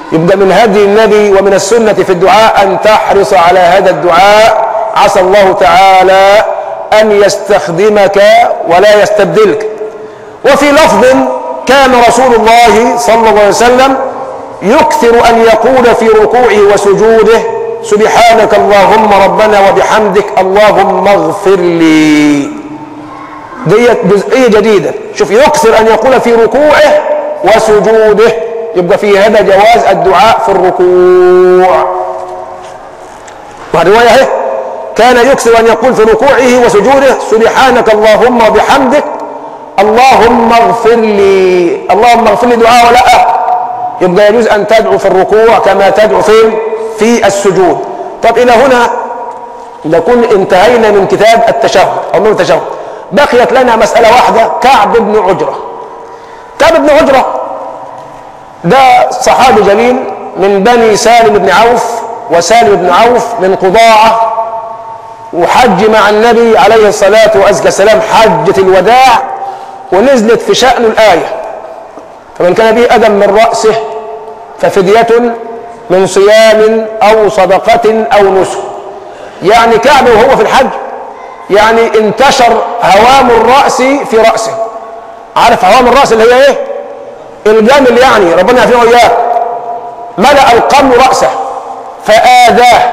يبقى من هدي النبي ومن السنة في الدعاء أن تحرص على هذا الدعاء عسى الله تعالى أن يستخدمك ولا يستبدلك وفي لفظ كان رسول الله صلى الله عليه وسلم يكثر أن يقول في ركوعه وسجوده سبحانك اللهم ربنا وبحمدك اللهم اغفر لي ديت جزئية جديدة شوف يكثر أن يقول في ركوعه وسجوده يبقى في هذا جواز الدعاء في الركوع والرواية اهي كان يكثر أن يقول في ركوعه وسجوده سبحانك اللهم وبحمدك اللهم اغفر لي اللهم اغفر لي دعاء ولا يبقى يجوز أن تدعو في الركوع كما تدعو فين في السجود طب إلى هنا نكون انتهينا من كتاب التشهد أو من التشهد بقيت لنا مسألة واحدة كعب بن عجرة كعب بن عجرة ده صحابي جليل من بني سالم بن عوف وسالم بن عوف من قضاعة وحج مع النبي عليه الصلاة وأزكى السلام حجة الوداع ونزلت في شأن الآية فمن كان به أدم من رأسه ففدية من صيام أو صدقة أو نسك يعني كعب وهو في الحج يعني انتشر هوام الرأس في رأسه عارف هوام الرأس اللي هي ايه الجمل يعني ربنا يعافينا وإياه ملأ القمل رأسه فآذاه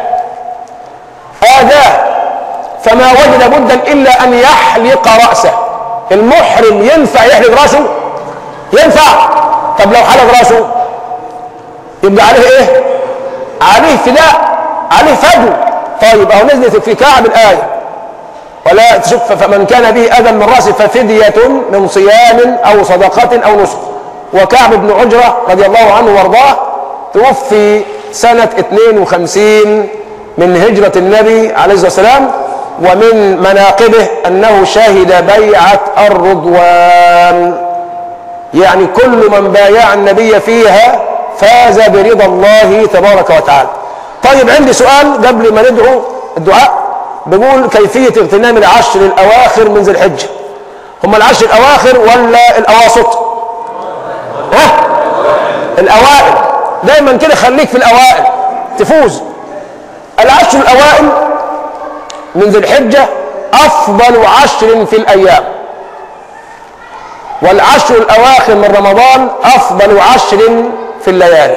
آذاه فما وجد بدا إلا أن يحلق رأسه المحرم ينفع يحلق رأسه ينفع طب لو حلق رأسه يبقى عليه ايه عليه فداء عليه فدو طيب اهو نزلت في كعب الآية ولا تشوف فمن كان به أذى من رأسه ففدية من صيام أو صدقة أو نسك وكعب بن عجرة رضي الله عنه وارضاه توفي سنة 52 من هجرة النبي عليه الصلاة والسلام ومن مناقبه أنه شهد بيعة الرضوان يعني كل من بايع النبي فيها فاز برضا الله تبارك وتعالى طيب عندي سؤال قبل ما ندعو الدعاء بيقول كيفية اغتنام العشر الأواخر من ذي الحجة هم العشر الأواخر ولا الأواسط ها الأوائل دايما كده خليك في الأوائل تفوز العشر الأوائل من ذي الحجة أفضل عشر في الأيام والعشر الأواخر من رمضان أفضل عشر في الليالي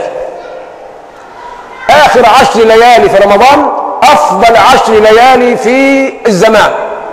آخر عشر ليالي في رمضان أفضل عشر ليالي في الزمان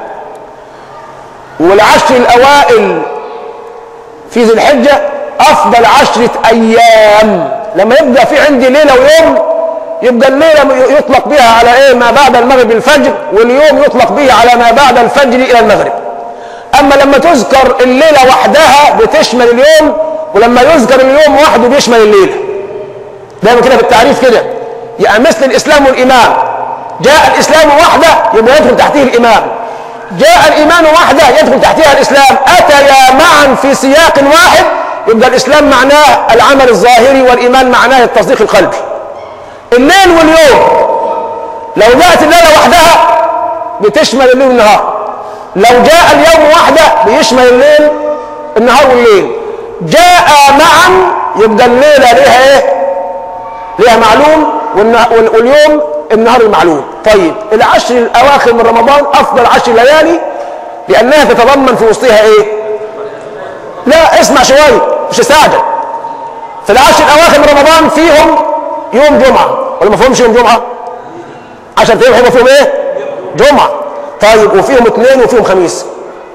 والعشر الأوائل في ذي الحجة أفضل عشرة أيام لما يبقى في عندي ليلة ويوم يبقى الليلة يطلق بها على إيه ما بعد المغرب الفجر واليوم يطلق به على ما بعد الفجر إلى المغرب أما لما تذكر الليلة وحدها بتشمل اليوم ولما يذكر اليوم وحده بيشمل الليلة دايما كده في التعريف كده يعني مثل الإسلام والإيمان جاء الإسلام وحده يبقى يدخل تحته الإمام جاء الإيمان وحده يدخل تحتها الإسلام أتيا معا في سياق واحد يبقى الإسلام معناه العمل الظاهري والإيمان معناه التصديق القلبي الليل واليوم لو جاءت الليلة وحدها بتشمل الليل والنهار لو جاء اليوم وحده بيشمل الليل النهار والليل جاء معا يبقى الليلة ليها ايه ليها معلوم واليوم النهار المعلوم طيب العشر الأواخر من رمضان أفضل عشر ليالي لأنها تتضمن في وسطها ايه لا اسمع شوية مش استعجل في العشر الأواخر من رمضان فيهم يوم جمعة ولا ما فيهمش يوم جمعة عشر أيام هيبقى فيهم ايه جمعة طيب وفيهم اثنين وفيهم خميس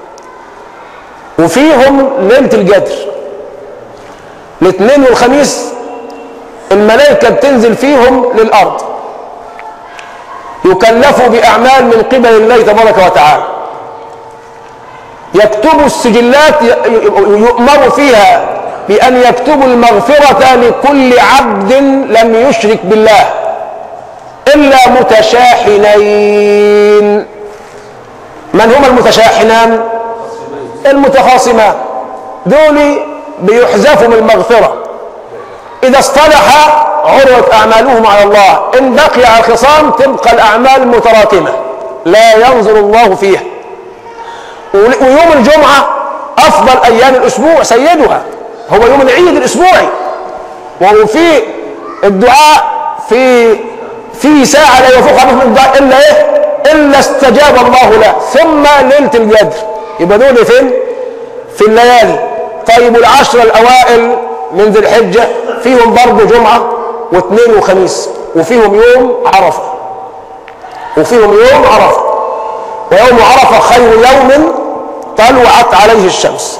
وفيهم ليلة القدر الاثنين والخميس الملائكة بتنزل فيهم للأرض يكلفوا بأعمال من قبل الله تبارك وتعالى يكتبوا السجلات يؤمر فيها بأن يكتبوا المغفرة لكل عبد لم يشرك بالله إلا متشاحنين من هما المتشاحنان المتخاصمان دول بيحذفوا من المغفرة إذا اصطلح عرضت أعمالهم على الله إن بقي على الخصام تبقى الأعمال متراكمة لا ينظر الله فيها ويوم الجمعة أفضل أيام الأسبوع سيدها هو يوم العيد الأسبوعي وهو في الدعاء في في ساعة لا يفوق من الدعاء إلا إيه؟ إلا استجاب الله له ثم ليلة القدر يبقى دول فين؟ في الليالي طيب العشر الأوائل من ذي الحجة فيهم برضه جمعة واثنين وخميس وفيهم يوم عرفة وفيهم يوم عرفة ويوم عرفة خير يوم طلعت عليه الشمس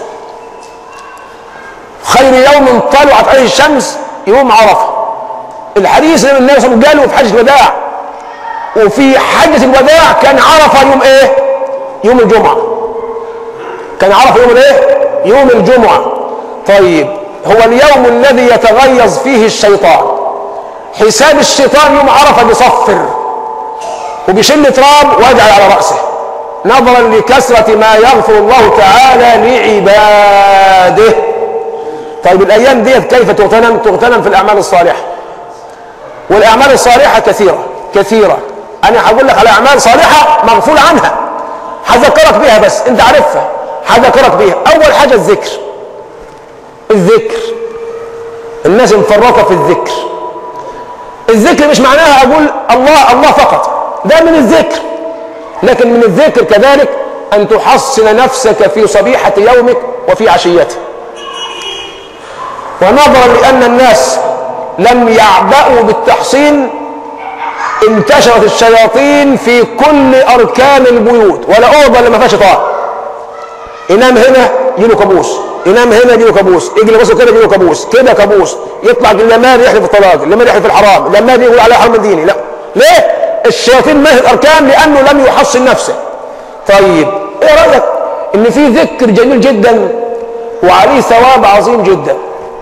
خير يوم طلعت عليه الشمس يوم عرفة الحديث اللي النبي صلى الله عليه وسلم قاله في حجة الوداع وفي حجة الوداع كان عرفة يوم ايه؟ يوم الجمعة كان عرفة يوم الايه؟ يوم الجمعة طيب هو اليوم الذي يتغيظ فيه الشيطان حساب الشيطان يوم عرفة بيصفر وبيشل تراب ويجعل على رأسه نظرا لكثرة ما يغفر الله تعالى لعباده طيب الأيام ديت كيف تغتنم تغتنم في الأعمال الصالحة والأعمال الصالحة كثيرة كثيرة أنا هقول لك على أعمال صالحة مغفول عنها هذكرك بيها بس أنت عارفها هذكرك بيها أول حاجة الذكر الذكر الناس مفرطة في الذكر الذكر مش معناها أقول الله الله فقط ده من الذكر لكن من الذكر كذلك أن تحصن نفسك في صبيحة يومك وفي عشيته ونظرا لأن الناس لم يعبأوا بالتحصين انتشرت الشياطين في كل أركان البيوت ولا أوضة اللي ما فيهاش طاعة ينام هنا يجيله كابوس ينام هنا يجيله كابوس يجي يبص كده يجيله كابوس كده كابوس يطلع اللماد يحلف الطلاق اللماد يحلف الحرام اللماد يقول عليه حرام ديني لا ليه الشياطين ماهي الاركان لانه لم يحصن نفسه طيب ايه رايك ان في ذكر جميل جدا وعليه ثواب عظيم جدا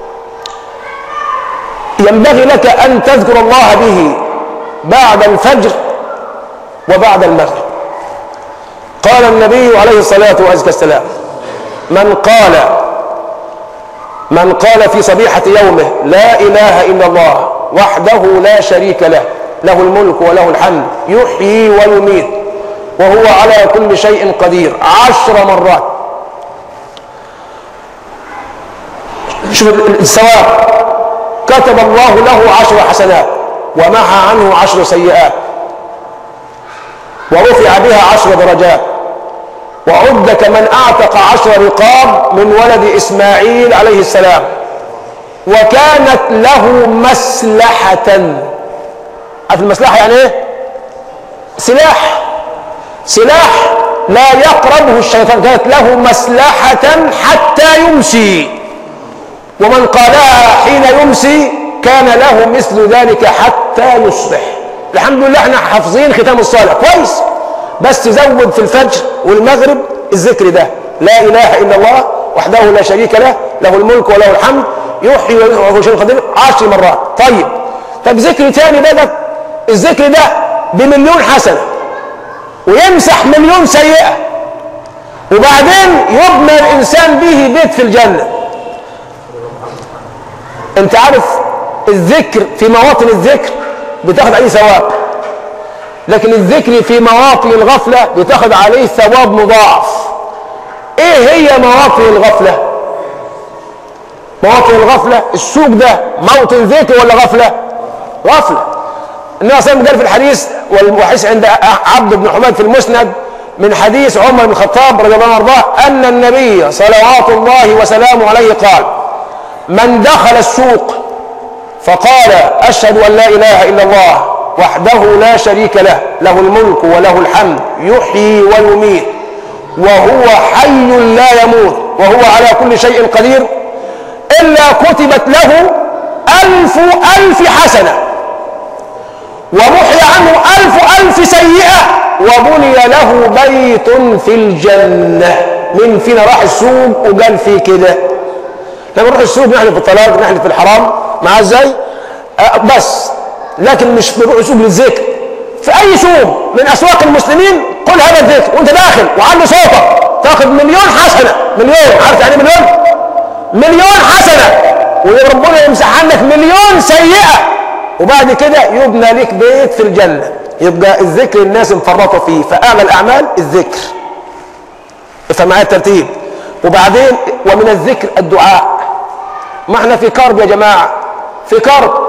ينبغي لك ان تذكر الله به بعد الفجر وبعد المغرب قال النبي عليه الصلاه والسلام من قال من قال في صبيحة يومه لا إله إلا الله وحده لا شريك له له الملك وله الحمد يحيي ويميت وهو على كل شيء قدير عشر مرات شوف الثواب كتب الله له عشر حسنات ومحى عنه عشر سيئات ورفع بها عشر درجات وعد كمن اعتق عشر رقاب من ولد اسماعيل عليه السلام وكانت له مسلحة عارف المسلحة يعني ايه؟ سلاح سلاح لا يقربه الشيطان كانت له مسلحة حتى يمسي ومن قالها حين يمسي كان له مثل ذلك حتى يصبح الحمد لله احنا حافظين ختام الصالح كويس بس زود في الفجر والمغرب الذكر ده لا اله الا الله وحده لا شريك له له الملك وله الحمد يحيي وهو شيء قدير عشر مرات طيب طب ذكر تاني بقى الذكر ده بمليون حسنه ويمسح مليون سيئه وبعدين يبنى الانسان به بيت في الجنه انت عارف الذكر في مواطن الذكر بتاخد عليه ثواب لكن الذكر في مواطن الغفلة بتاخد عليه ثواب مضاعف ايه هي مواطن الغفلة مواطن الغفلة السوق ده موطن ذكر ولا غفلة غفلة النبي صلى الله عليه وسلم قال في الحديث والحديث عند عبد بن حميد في المسند من حديث عمر بن الخطاب رضي الله عنه وارضاه ان النبي صلوات الله وسلامه عليه قال من دخل السوق فقال اشهد ان لا اله الا الله وحده لا شريك له له الملك وله الحمد يحيي ويميت وهو حي لا يموت وهو على كل شيء قدير إلا كتبت له ألف ألف حسنة ومحي عنه ألف ألف سيئة وبني له بيت في الجنة من فينا راح السوق وقال في كده لما نروح السوق نحلف في الطلاق نحلف في الحرام مع ازاي أه بس لكن مش بنروح سوق للذكر في اي سوق من اسواق المسلمين قل هذا الذكر وانت داخل وعلي صوتك تاخذ مليون حسنه مليون عارف يعني مليون مليون حسنه وربنا يمسح عنك مليون سيئه وبعد كده يبنى لك بيت في الجنه يبقى الذكر الناس مفرطه فيه فاعلى الاعمال الذكر افهم معايا الترتيب وبعدين ومن الذكر الدعاء ما احنا في كرب يا جماعه في كرب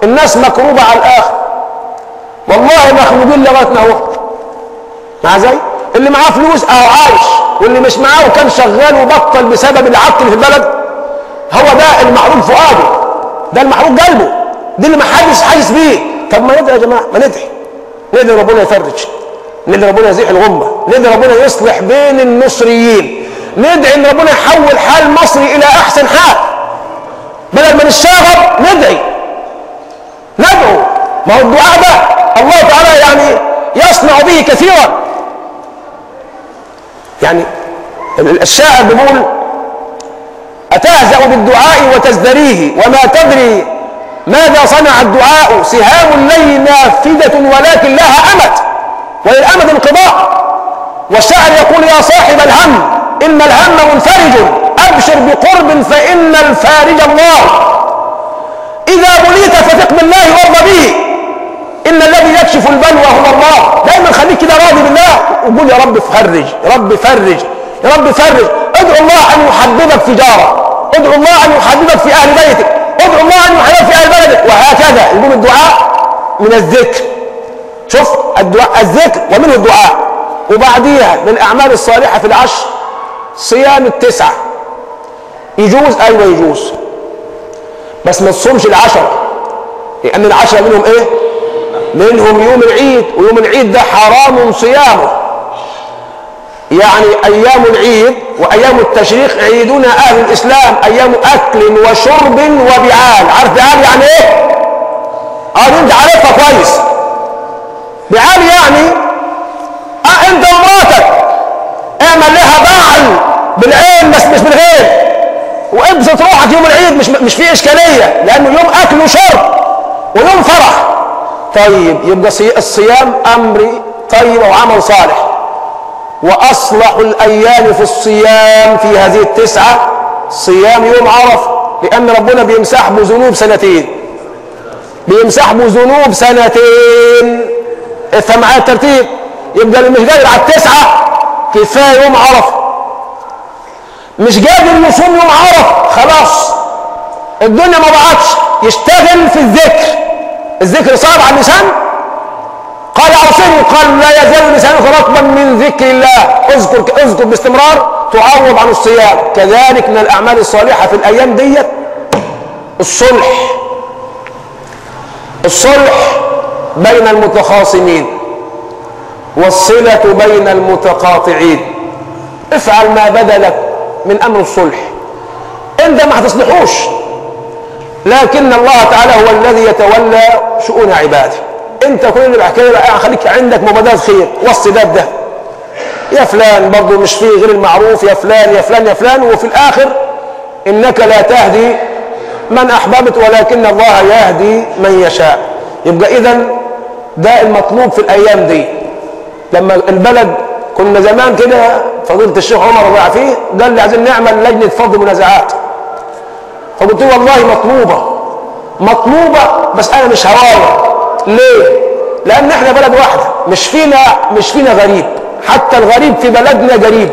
الناس مكروبة على الآخر والله مخلوقين لغاية ما هو مع زي اللي معاه فلوس أو عايش واللي مش معاه وكان شغال وبطل بسبب العك اللي في البلد هو ده المحروق فؤاده ده المحروق قلبه ده اللي ما حدش حاسس بيه طب ما ندعي يا جماعة ما ندعي ندعي ربنا يفرج ندعي ربنا يزيح الغمة ندعي ربنا يصلح بين المصريين ندعي ان ربنا يحول حال مصر الى احسن حال بدل ما نشاغب ندعي ندعو ما هو الدعاء ده الله تعالى يعني يصنع به كثيرا يعني الشاعر بيقول أتهزأ بالدعاء وتزدريه وما تدري ماذا صنع الدعاء سهام الليل نافذة ولكن لها أمد وللأمد انقضاء والشاعر يقول يا صاحب الهم إن الهم منفرج أبشر بقرب فإن الفارج الله إذا بليت فثق بالله وارض به إن الذي يكشف البلوى هو الله دايما خليك كده راضي بالله وقول يا رب فرج يا رب فرج يا رب فرج ادعو الله أن يحببك في جارك ادعو الله أن يحببك في أهل بيتك ادعو الله أن يحببك في أهل بلدك وهكذا يقول الدعاء من الذكر شوف الدعاء الذكر ومنه الدعاء وبعديها من الأعمال الصالحة في العشر صيام التسعة يجوز أيوة يجوز بس ما تصومش العشرة لأن العشرة منهم إيه؟ منهم يوم العيد ويوم العيد ده حرام صيامه يعني أيام العيد وأيام التشريق عيدنا أهل الإسلام أيام أكل وشرب وبعال عارف بعال يعني إيه؟ اه انت عارفها كويس بعال يعني اه انت ومراتك اعمل لها بعل بالعين بس مش بالغير وابسط روحك يوم العيد مش مش فيه اشكاليه لانه يوم اكل وشرب ويوم فرح طيب يبقى الصيام امر طيب وعمل صالح واصلح الايام في الصيام في هذه التسعه صيام يوم عرفه لان ربنا بيمسح به ذنوب سنتين بيمسح به ذنوب سنتين افهم معايا الترتيب يبقى اللي مش قادر على التسعه كفايه يوم عرفه مش قادر يصوم يوم عرفه خلاص الدنيا ما ضاعتش يشتغل في الذكر الذكر صعب على اللسان قال اوصني قال لا يزال لسانك رطبا من ذكر الله اذكر اذكر باستمرار تعوض عن الصيام كذلك من الاعمال الصالحه في الايام ديت الصلح الصلح بين المتخاصمين والصله بين المتقاطعين افعل ما بدا لك من امر الصلح انت ما هتصلحوش لكن الله تعالى هو الذي يتولى شؤون عباده انت كل اللي بحكي بقى خليك عندك مبادرات خير وصي ده بده يا فلان برضه مش فيه غير المعروف يا فلان يا فلان يا فلان وفي الاخر انك لا تهدي من احببت ولكن الله يهدي من يشاء يبقى اذا ده المطلوب في الايام دي لما البلد كنا زمان كده فضيله الشيخ عمر الله فيه قال لي عايزين نعمل لجنه فض منازعات فقلت له والله مطلوبه مطلوبه بس انا مش هرايه ليه؟ لأن احنا بلد واحدة مش فينا مش فينا غريب حتى الغريب في بلدنا غريب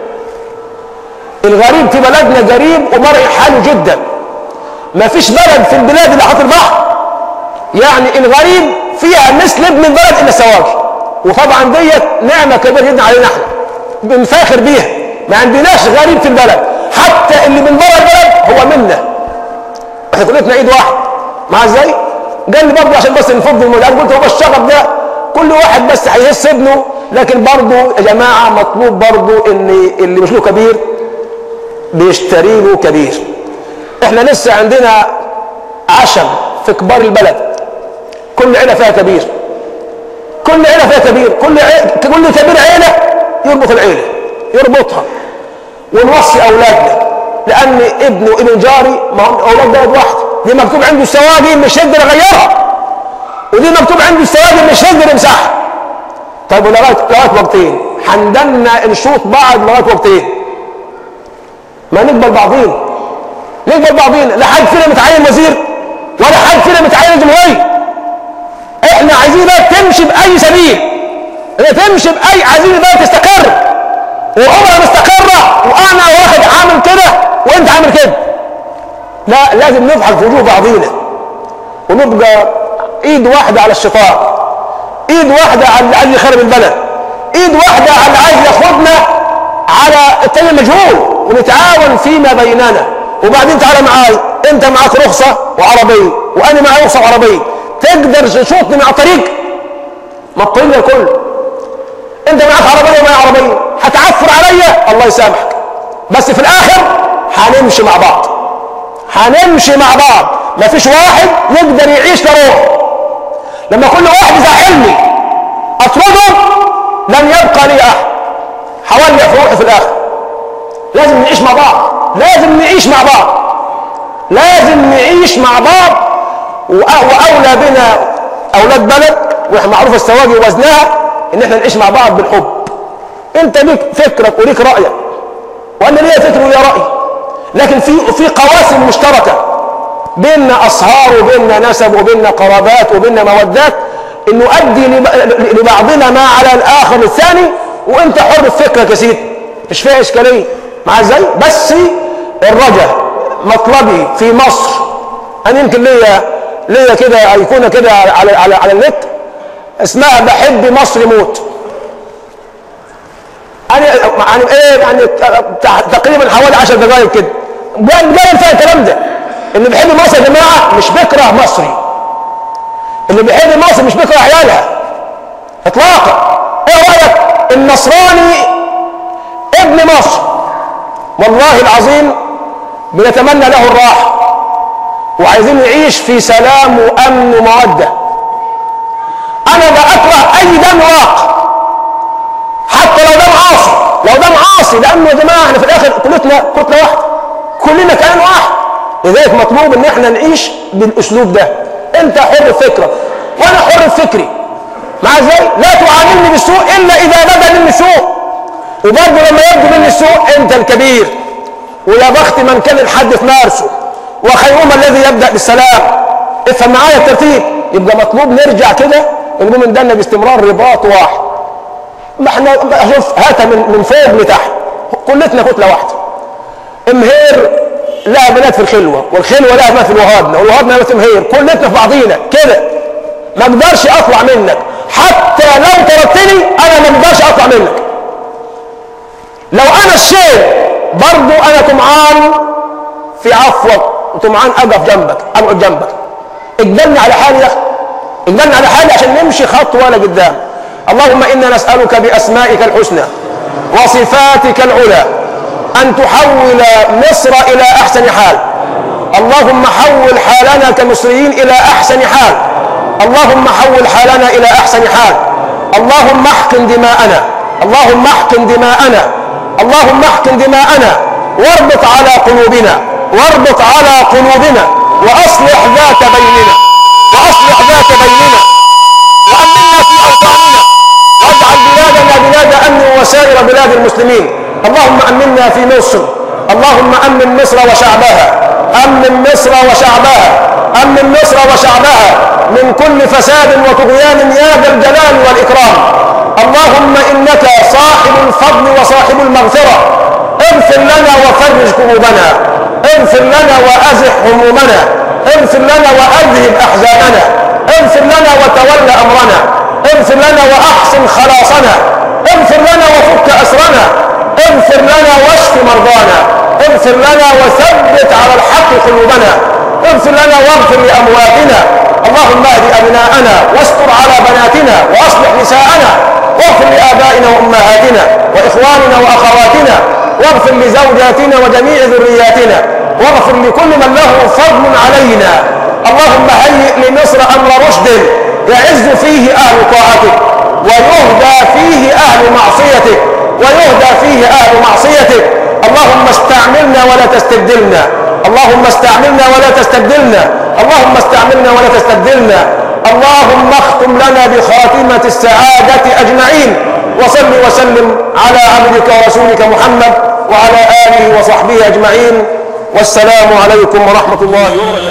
الغريب في بلدنا غريب ومرء حاله جدا ما فيش بلد في البلاد اللي حاطط البحر يعني الغريب فيها مثل ابن البلد الا السواقي وطبعا ديت نعمه كبيره جدا علينا احنا بنفاخر بيها ما عندناش غريب في البلد حتى اللي من بره البلد هو منا احنا كلنا ايد واحد مع ازاي؟ قال لي برضه عشان بس نفض الموضوع قلت هو الشغب ده كل واحد بس هيحس ابنه لكن برضه يا جماعه مطلوب برضه ان اللي مش له كبير بيشتري له كبير احنا لسه عندنا عشم في كبار البلد كل عيله فيها كبير كل عيله فيها كبير كل عيلة كل كبير عيله يربط العيله يربطها ونوصي اولادنا لان ابنه ابن جاري ما هم اولاد بلد واحده دي مكتوب عنده السواقي مش هيقدر يغيرها ودي مكتوب عنده السواقي مش هيقدر يمسحها طيب لغايه لغايه وقتين حندنا نشوط بعض لغايه وقتين ما نقبل بعضين نقبل بعضين لا حد فينا متعين وزير ولا حد فينا متعين جمهوريه احنا عايزين بقى تمشي باي سبيل هي تمشي باي عايزين بقى تستقر وعمرها مستقره وانا واحد عامل كده وانت عامل كده لا لازم نضحك في وجوه بعضينا نبقى ايد واحدة على الشيطان ايد واحدة على اللي عايز يخرب البلد ايد واحدة على اللي عايز ياخدنا على التاني المجهول ونتعاون فيما بيننا وبعدين تعالى معاي انت معاك رخصة وعربية وانا معايا رخصة وعربية تقدر تشوطني مع طريق ما الطريق ده كله انت معاك عربية ومعايا عربية هتعفر عليا الله يسامحك بس في الاخر هنمشي مع بعض هنمشي مع بعض مفيش واحد يقدر يعيش لروح لما كل واحد يزعلني اطرده لن يبقى لي احد هولع في روحي في الاخر لازم نعيش مع بعض لازم نعيش مع بعض لازم نعيش مع بعض واولى بنا اولاد بلد واحنا معروف السواقي ووزنها ان احنا نعيش مع بعض بالحب انت ليك فكرك وليك رايك وانا ليا فكر وليا راي لكن في في قواسم مشتركه بيننا اصهار وبيننا نسب وبيننا قرابات وبيننا مودات ان نؤدي لبعضنا ما على الاخر الثاني وانت حر في فكرك يا سيدي مش فيها اشكاليه مع ازاي بس الرجاء مطلبي في مصر انا يمكن ليا ليا كده ايقونه كده على على على النت اسمها بحب مصر موت انا يعني ايه يعني تقريبا حوالي 10 دقائق كده قال فيها الكلام ده اللي بيحب مصر يا جماعه مش بيكره مصري اللي بيحب مصر مش بيكره عيالها اطلاقا ايه رايك النصراني ابن مصر والله العظيم بنتمنى له الراحه وعايزين نعيش في سلام وامن وموده انا لا اكره اي دم راق حتى لو دم عاصي لو دم عاصي لانه يا جماعه احنا في الاخر كلتنا كتله واحده كلنا كيان واحد لذلك مطلوب ان احنا نعيش بالاسلوب ده انت حر في فكرك وانا حر في فكري مع ازاي لا تعاملني بالسوء الا اذا بدا مني سوء وبرضه لما يبدو مني السوء انت الكبير ويا بخت من كان الحد في مارسه وخيرهما الذي يبدا بالسلام افهم معايا الترتيب يبقى مطلوب نرجع كده نقوم من دنا باستمرار رباط واحد ما احنا شوف هاتها من من فوق لتحت كلتنا كتله واحده امهير لها بنات في الخلوه والخلوه لها بنات في الوهادنا والوهادنا لها امهير كلتنا في بعضينا كده ما اقدرش اطلع منك حتى لو طردتني انا ما اقدرش اطلع منك لو انا الشيء برضو انا طمعان في عفوك وطمعان اقف جنبك اقعد جنبك اقبلني على حالي يا اخي اقبلني على حالي عشان نمشي خطوه لقدام اللهم انا نسالك باسمائك الحسنى وصفاتك العلى ان تحول مصر الى احسن حال اللهم حول حالنا كمصريين الى احسن حال اللهم حول حالنا الى احسن حال اللهم احقن دماءنا اللهم احقن دماءنا اللهم احقن دماءنا واربط على قلوبنا واربط على قلوبنا واصلح ذات بيننا واصلح ذات بيننا وامنا في اوطاننا واجعل بلادنا بلاد امن وسائر بلاد المسلمين اللهم امنا في مصر اللهم امن مصر وشعبها امن مصر وشعبها امن مصر وشعبها من كل فساد وطغيان يا ذا الجلال والاكرام اللهم انك صاحب الفضل وصاحب المغفره اغفر لنا وفرج كروبنا اغفر لنا وازح همومنا اغفر لنا واذهب احزاننا اغفر لنا وتول امرنا اغفر لنا واحسن خلاصنا اغفر لنا وفك اسرنا اغفر لنا واشف مرضانا اغفر لنا وثبت على الحق قلوبنا اغفر لنا واغفر لامواتنا اللهم اهد ابناءنا واستر على بناتنا واصلح نساءنا واغفر لابائنا وامهاتنا واخواننا واخواتنا واغفر لزوجاتنا وجميع ذرياتنا واغفر لكل من له فضل علينا اللهم هيئ لمصر امر رشد يعز فيه اهل طاعتك ويهدى فيه اهل معصيتك ويهدى فيه اهل معصيتك اللهم استعملنا ولا تستبدلنا اللهم استعملنا ولا تستبدلنا اللهم استعملنا ولا تستبدلنا اللهم اختم لنا بخاتمة السعادة أجمعين وصل وسلم على عبدك ورسولك محمد وعلى آله وصحبه أجمعين والسلام عليكم ورحمة الله وبركاته